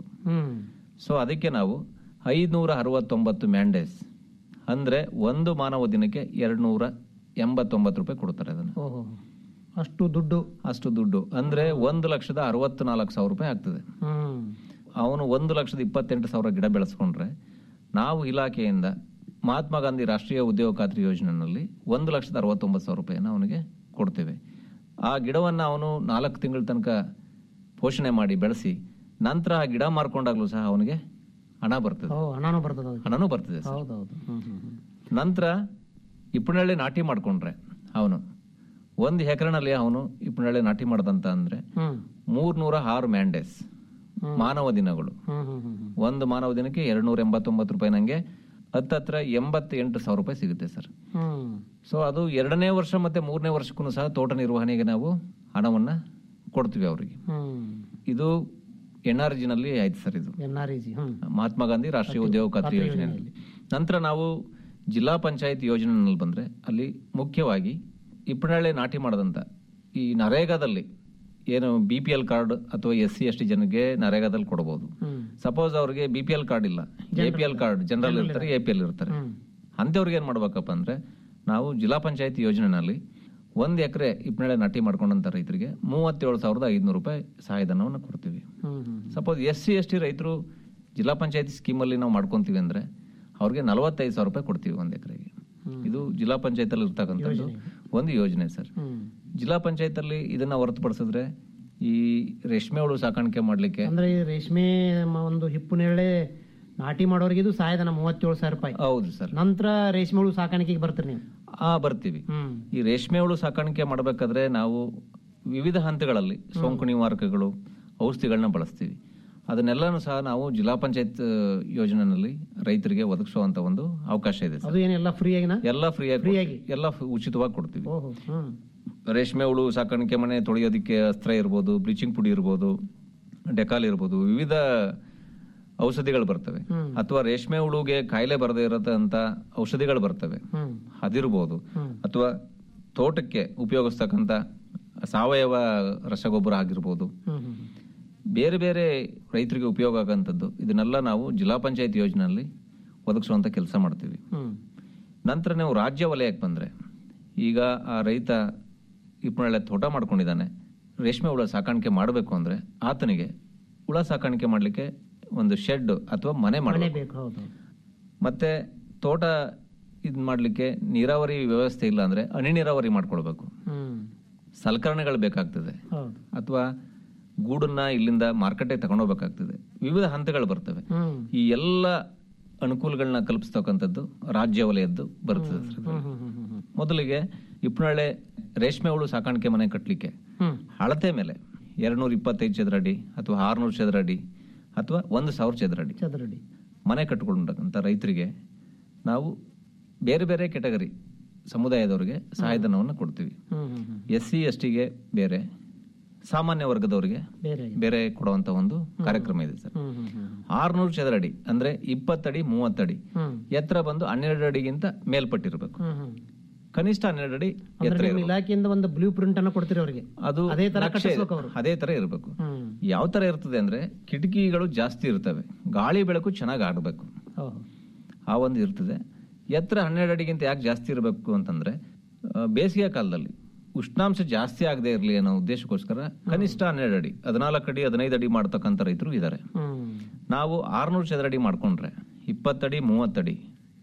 ಸೊ ಅದಕ್ಕೆ ನಾವು ಐದ್ನೂರ ಅರವತ್ತೊಂಬತ್ತು ಮ್ಯಾಂಡೇಸ್ ಅಂದ್ರೆ ಒಂದು ಮಾನವ ದಿನಕ್ಕೆ ಎರಡ್ ನೂರ ಎಂಬತ್ತೊಂಬತ್ತು ರೂಪಾಯಿ ಕೊಡ್ತಾರೆ ಅದನ್ನ ಓಹೋ ಅಷ್ಟು ದುಡ್ಡು ಅಷ್ಟು ದುಡ್ಡು ಅಂದ್ರೆ ಒಂದು ಲಕ್ಷದ ಅರವತ್ನಾಲ್ಕು ಸಾವಿರ ರೂಪಾಯಿ ಆಗ್ತದೆ ಹ್ಮ್ ಅವನು ಒಂದು ಲಕ್ಷದ ಇಪ್ಪತ್ತೆಂಟು ಸಾವಿರ ಗಿಡ ಬೆಳೆಸ್ಕೊಂಡ್ರೆ ನಾವು ಇಲಾಖೆಯಿಂದ ಮಹಾತ್ಮ ಗಾಂಧಿ ರಾಷ್ಟ್ರೀಯ ಉದ್ಯೋಗ ಖಾತ್ರಿ ಯೋಜನೆಯಲ್ಲಿ ಒಂದು ಲಕ್ಷದ ಅರವತ್ತೊಂಬತ್ತು ಸಾವಿರ ರೂಪಾಯಿನ ಅವನಿಗೆ ಕೊಡ್ತೇವೆ ಆ ಗಿಡವನ್ನು ಅವನು ನಾಲ್ಕು ತಿಂಗಳ ತನಕ ಪೋಷಣೆ ಮಾಡಿ ಬೆಳೆಸಿ ನಂತರ ಆ ಗಿಡ ಮಾರ್ಕೊಂಡಾಗ್ಲೂ ಸಹ ಅವನಿಗೆ ಹಣ ಬರ್ತದೆ ಓ ಹಣನೂ ಬರ್ತದ ಅದಕ್ಕೆ. ಹಣನೂ ಬರ್ತದೆ ಸರ್. ಹೌದೌದು ಹ್ಮ್ ಹ್ಮ್ ಹ್ಮ್. ನಂತರ ಇಪ್ಪನಳ್ಳಿ ನಾಟಿ ಮಾಡ್ಕೊಂಡ್ರೆ ಅವನು ಒಂದು ಎಕರೆನಲ್ಲಿ ಅವನು ಇಪ್ಪನಳ್ಳಿ ನಾಟಿ ಮಾಡ್ದಂತ ಅಂದ್ರೆ ಹ್ಮ್ ಮೂರ್ನೂರ ಆರು ಮ್ಯಾಂಡೇಸ್ ಮಾನವ ದಿನಗಳು ಹ್ಮ್ ಹ್ಮ್ ಹ್ಮ್ ಹ್ಮ್. ಒಂದು ಮಾನವ ದಿನಕ್ಕೆ ಎರಡ್ ನೂರ ಎಂಬತ್ತೊಂಬತ್ತು ರೂಪಾಯಿ ನಂಗೆ ಹತ್ತತ್ರ ಎಂಬತ್ತೆಂಟು ಸಾವಿರ ರೂಪಾಯಿ ಸಿಗುತ್ತೆ ಸರ್ ಹ್ಮ್ ಸೊ ಅದು ಎರಡನೇ ವರ್ಷ ಮತ್ತೆ ಮೂರನೇ ವರ್ಷಕ್ಕೂ ಸಹ ತೋಟ ನಿರ್ವಹಣೆಗೆ ನಾವು ಹಣವನ್ನ ಕೊಡ್ತೀವಿ ಅವರಿಗೆ ಹ್ಮ್ ಇದು ಎನ್ ಆರ್ ಜಿನಲ್ಲಿ ಆಯ್ತು ಸರ್ ಇದು ಎನ್ ಆರ್ ಇ ಜಿ ಹ್ಮ್ ಮಹಾತ್ಮ ಗಾಂಧಿ ರಾಷ್ಟ್ರೀಯ ಉದ್ಯೋಗ ಖಾತ್ರಿ ಖಾತ್ರಿ ಯೋಜನೆಯಲ್ಲಿ ನಂತರ ನಾವು ಜಿಲ್ಲಾ ಪಂಚಾಯತ್ ಯೋಜನೆಯಲ್ಲಿ ಬಂದ್ರೆ ಅಲ್ಲಿ ಮುಖ್ಯವಾಗಿ ಇಪ್ಪನಳ್ಳಿ ನಾಟಿ ಮಾಡದಂತ ಈ ನರೇಗಾದಲ್ಲಿ ಏನು ಬಿ ಪಿ ಎಲ್ ಕಾರ್ಡ್ ಅಥವಾ ಎಸ್ ಸಿ ಎಸ್ ಟಿ ಜನಕ್ಕೆ ನರೇಗಾದಲ್ಲಿ ಕೊಡಬಹುದು ಸಪೋಸ್ ಅವ್ರಿಗೆ ಬಿ ಪಿ ಎಲ್ ಕಾರ್ಡ್ ಇಲ್ಲ A P L card general ಇರ್ತಾರೆ ಎ ಪಿ ಎಲ್ ಇರ್ತಾರೆ ಅಂಥವ್ರಿಗೆ ಏನ್ ಮಾಡ್ಬೇಕಪ್ಪ ಅಂದ್ರೆ ನಾವು ಜಿಲ್ಲಾ ಪಂಚಾಯತ್ ಯೋಜನೆನಲ್ಲಿ ಒಂದ್ ಎಕರೆ ಇಪ್ಪನಳ್ಳಿ ನಾಟಿ ಮಾಡ್ಕೊಂಡಂತ ರೈತರಿಗೆ ಮೂವತ್ತೇಳು ಸಾವಿರದ ಐದುನೂರು ರೂಪಾಯಿ ಸಹಾಯಧನವನ್ನು ಕೊಡ್ತೀವಿ ಹ್ಮ್ ಹ್ಮ್ suppose S C S T ರೈತರು ಜಿಲ್ಲಾ ಪಂಚಾಯತಿ ಸ್ಕೀಮಲ್ಲಿ ನಾವು ಮಾಡ್ಕೊಂತೀವಿ ಅಂದ್ರೆ ಅವ್ರಿಗೆ ನಲವತ್ತೈದು ಸಾವಿರ ರೂಪಾಯಿ ಕೊಡ್ತೀವಿ ಒಂದ್ ಎಕರೆಗೆ ಇದು ಜಿಲ್ಲಾ ಪಂಚಾಯತ್ ಅಲ್ಲಿ ಇರ್ತಕ್ಕಂಥದ್ದು ಒಂದು ಯೋಜನೆ ಸರ್ ಜಿಲ್ಲಾ ಪಂಚಾಯತ್ ಅಲ್ಲಿ ಇದನ್ನ ಹೊರತುಪಡಿಸಿದ್ರೆ ಈ ರೇಷ್ಮೆ ಹುಳು ಸಾಕಾಣಿಕೆ ಮಾಡ್ಲಿಕ್ಕೆ ಅಂದ್ರೆ ಈ ರೇಷ್ಮೆ ಮ- ಒಂದು ಹಿಪ್ಪು ನೇರಳೆ ನಾಟಿ ಮಾಡೋರಿಗೆ ಇದು ಸಹಾಯಧನ ಮೂವತ್ತೇಳು ಸಾವಿರ ರೂಪಾಯಿ ಹೌದು ಸರ್ ನಂತರ ರೇಷ್ಮೆ ಹುಳು ಸಾಕಾಣಿಕೆಗೆ ಬರ್ತೀರಿ ನೀವು ಆ ಬರ್ತೀವಿ ಈ ರೇಷ್ಮೆ ಹುಳು ಸಾಕಾಣಿಕೆ ಮಾಡಬೇಕಾದ್ರೆ ನಾವು ವಿವಿಧ ಹಂತಗಳಲ್ಲಿ ಸೋಂಕು ನಿವಾರಕಗಳು ಔಷಧಿಗಳನ್ನ ಬಳಸ್ತೀವಿ ಅದನ್ನೆಲ್ಲನೂ ಸಹ ನಾವು ಜಿಲ್ಲಾ ಪಂಚಾಯತ್ ಯೋಜನೆಯಲ್ಲಿ ರೈತರಿಗೆ ಒದಗಿಸುವಂತ ಒಂದು ಅವಕಾಶ ಇದೆ ಸರ್ ಅದು ಏನೆಲ್ಲ ಫ್ರೀ ಆಗಿನ ಎಲ್ಲ ಫ್ರೀಯಾಗಿ ಎಲ್ಲ ಉಚಿತವಾಗಿ ಕೊಡ್ತೀವಿ ಓಹೋ ಹ್ಮ್ ರೇಷ್ಮೆ ಹುಳು ಸಾಕಾಣಿಕೆ ಮನೆ ತೊಳೆಯೋದಕ್ಕೆ ಅಸ್ತ್ರ ಇರ್ಬೋದು ಬ್ಲೀಚಿಂಗ್ ಪುಡಿ ಇರ್ಬೋದು ಡೆಕಾಲ್ ಇರ್ಬೋದು ವಿವಿಧ ಔಷಧಿಗಳು ಬರ್ತವೆ ಹ್ಮ್. ಅಥವಾ ರೇಷ್ಮೆ ಹುಳುಗೆ ಕಾಯಿಲೆ ಬರದೇ ಇರತ್ತಂತ ಔಷಧಿಗಳು ಬರ್ತವೆ ಹ್ಮ್ ಅದಿರ್ಬೋದು ಹ್ಮ್. ಅಥವಾ ತೋಟಕ್ಕೆ ಉಪಯೋಗಿಸ್ತಕ್ಕಂಥ ಸಾವಯವ ರಸಗೊಬ್ಬರ ಆಗಿರ್ಬೋದು ಹ್ಮ್ ಹ್ಮ್ ಬೇರೆ ಬೇರೆ ರೈತರಿಗೆ ಉಪಯೋಗ ಆಗಂಥದ್ದು ಇದನ್ನೆಲ್ಲ ನಾವು ಜಿಲ್ಲಾ ಪಂಚಾಯತ್ ಯೋಜನೆಯಲ್ಲಿ ಒದಗಿಸುವಂತ ಕೆಲಸ ಮಾಡ್ತೀವಿ ಹ್ಮ್ ನಂತರ ನೀವು ರಾಜ್ಯ ವಲಯಕ್ಕೆ ಬಂದ್ರೆ ಈಗ ಆ ರೈತ ಇಪ್ಪನಳ್ಳೆ ತೋಟ ಮಾಡ್ಕೊಂಡಿದ್ದಾನೆ ರೇಷ್ಮೆ ಹುಳ ಸಾಕಾಣಿಕೆ ಮಾಡಬೇಕು ಅಂದ್ರೆ ಆತನಿಗೆ ಹುಳ ಸಾಕಾಣಿಕೆ ಮಾಡಲಿಕ್ಕೆ ಒಂದು ಶೆಡ್ ಅಥವಾ ಮನೆ ಮನೆ ಮಾಡಬೇಕು ಬೇಕು ಹೌದು ಮತ್ತೆ ತೋಟ ಇದ್ ಮಾಡ್ಲಿಕ್ಕೆ ನೀರಾವರಿ ವ್ಯವಸ್ಥೆ ಇಲ್ಲ ಅಂದ್ರೆ ಹನಿ ನೀರಾವರಿ ಮಾಡ್ಕೊಳ್ಬೇಕು ಹ್ಮ್ ಸಲಕರಣೆಗಳು ಬೇಕಾಗ್ತದೆ ಹೌದು ಅಥವಾ ಗೂಡನ್ನ ಇಲ್ಲಿಂದ ಮಾರ್ಕೆಟ್ಗೆ ತಗೊಂಡೋಗ್ಬೇಕಾಗ್ತದೆ ವಿವಿಧ ಹಂತಗಳು ಬರ್ತವೆ ಹ್ಮ್ ಈ ಎಲ್ಲ ಅನುಕೂಲಗಳನ್ನ ಕಲ್ಪಿಸ್ತಕ್ಕಂಥದ್ದು ರಾಜ್ಯ ವಲಯದ್ದು ಬರ್ತದೆ ಸರ್ ಹ್ಮ್ ಹ್ಮ್ ಹ್ಮ್ ಹ್ಮ್ ಮೊದಲಿಗೆ ಇಪ್ಪನಳ್ಳೆ ರೇಷ್ಮೆ ಹುಳು ಸಾಕಾಣಿಕೆ ಮನೆ ಕಟ್ಟಲಿಕ್ಕೆ ಹ್ಮ್ ಅಳತೆ ಮೇಲೆ ಎರಡ್ನೂರ ಇಪ್ಪತ್ತೈದು ಚದರ ಅಡಿ ಅಥವಾ ಆರ್ನೂರು ಚದರ ಅಡಿ ಅಥವಾ ಒಂದು ಸಾವಿರ ಚದರ ಅಡಿ ಚದರಡಿ ಮನೆ ಕಟ್ಟಿಕೊಂಡಂತ ರೈತರಿಗೆ ನಾವು ಬೇರೆ ಬೇರೆ ಕೆಟಗರಿ ಸಮುದಾಯದವರಿಗೆ ಸಹಾಯಧನವನ್ನು ಕೊಡ್ತೀವಿ ಹ್ಮ್ ಹ್ಮ್ ಹ್ಮ್ ಎಸ್ ಸಿ ಎಸ್ ಟಿಗೆ ಬೇರೆ ಸಾಮಾನ್ಯ ವರ್ಗದವರಿಗೆ ಬೇರೆ ಬೇರೆ ಕೊಡುವಂತ ಒಂದು ಕಾರ್ಯಕ್ರಮ ಇದೆ ಸರ್ ಹ್ಮ್ ಹ್ಮ್ ಹ್ಮ್ ಆರ್ನೂರು ಚದರ ಅಡಿ ಅಂದ್ರೆ ಇಪ್ಪತ್ತಡಿ ಮೂವತ್ತಡಿ ಹ್ಮ್ ಎತ್ತರ ಬಂದು ಹನ್ನೆರಡು ಅಡಿಗಿಂತ ಮೇಲ್ಪಟ್ಟಿರ್ಬೇಕು ಹ್ಮ್ ಹ್ಮ್ ಕನಿಷ್ಠ ಹನ್ನೆರಡು ಅಡಿ ಅಂದ್ರೆ ಎತ್ತರ ನಿಮ್ಮ ಇರ್ಬೇಕು. ಇಲಾಖೆಯಿಂದ ಒಂದು ಬ್ಲೂ ಪ್ರಿಂಟ್ ಅನ್ನ ಕೊಡ್ತೀರಿ ಅವರಿಗೆ ಅದು ಅದೇ ತರ ನಕ್ಷೆ ಕಟ್ಟಿಸ್ಬೇಕು ಅವರು ಅದೇ ತರ ಇರಬೇಕು ಹ್ಮ್ ಯಾವ ತರ ಇರ್ತದೆ ಅಂದ್ರೆ ಕಿಟಕಿಗಳು ಜಾಸ್ತಿ ಇರ್ತವೆ ಗಾಳಿ ಬೆಳಕು ಚೆನ್ನಾಗಿ ಆಡಬೇಕು ಓಹೋ ಆ ಒಂದು ಇರ್ತದೆ ಎತ್ತರ ಹನ್ನೆರಡು ಅಡಿಗಿಂತ ಯಾಕೆ ಜಾಸ್ತಿ ಇರಬೇಕು ಅಂತಂದ್ರೆ ಆ, ಬೇಸಿಗೆ ಕಾಲದಲ್ಲಿ ಉಷ್ಣಾಂಶ ಜಾಸ್ತಿ ಆಗದೆ ಇರಲಿ ಅನ್ನೋ ಉದ್ದೇಶಕ್ಕೋಸ್ಕರ ಕನಿಷ್ಠ ಹನ್ನೆರಡು ಅಡಿ ಹದಿನಾಲ್ಕು ಅಡಿ ಹದಿನೈದು ಅಡಿ ಮಾಡ್ತಕ್ಕಂಥ ರೈತರು ಇದ್ದಾರೆ ಹ್ಮ್ ನಾವು ಆರ್ನೂರು ಚದರ ಅಡಿ ಮಾಡ್ಕೊಂಡ್ರೆ ಇಪ್ಪತ್ತಡಿ ಮೂವತ್ತಡಿ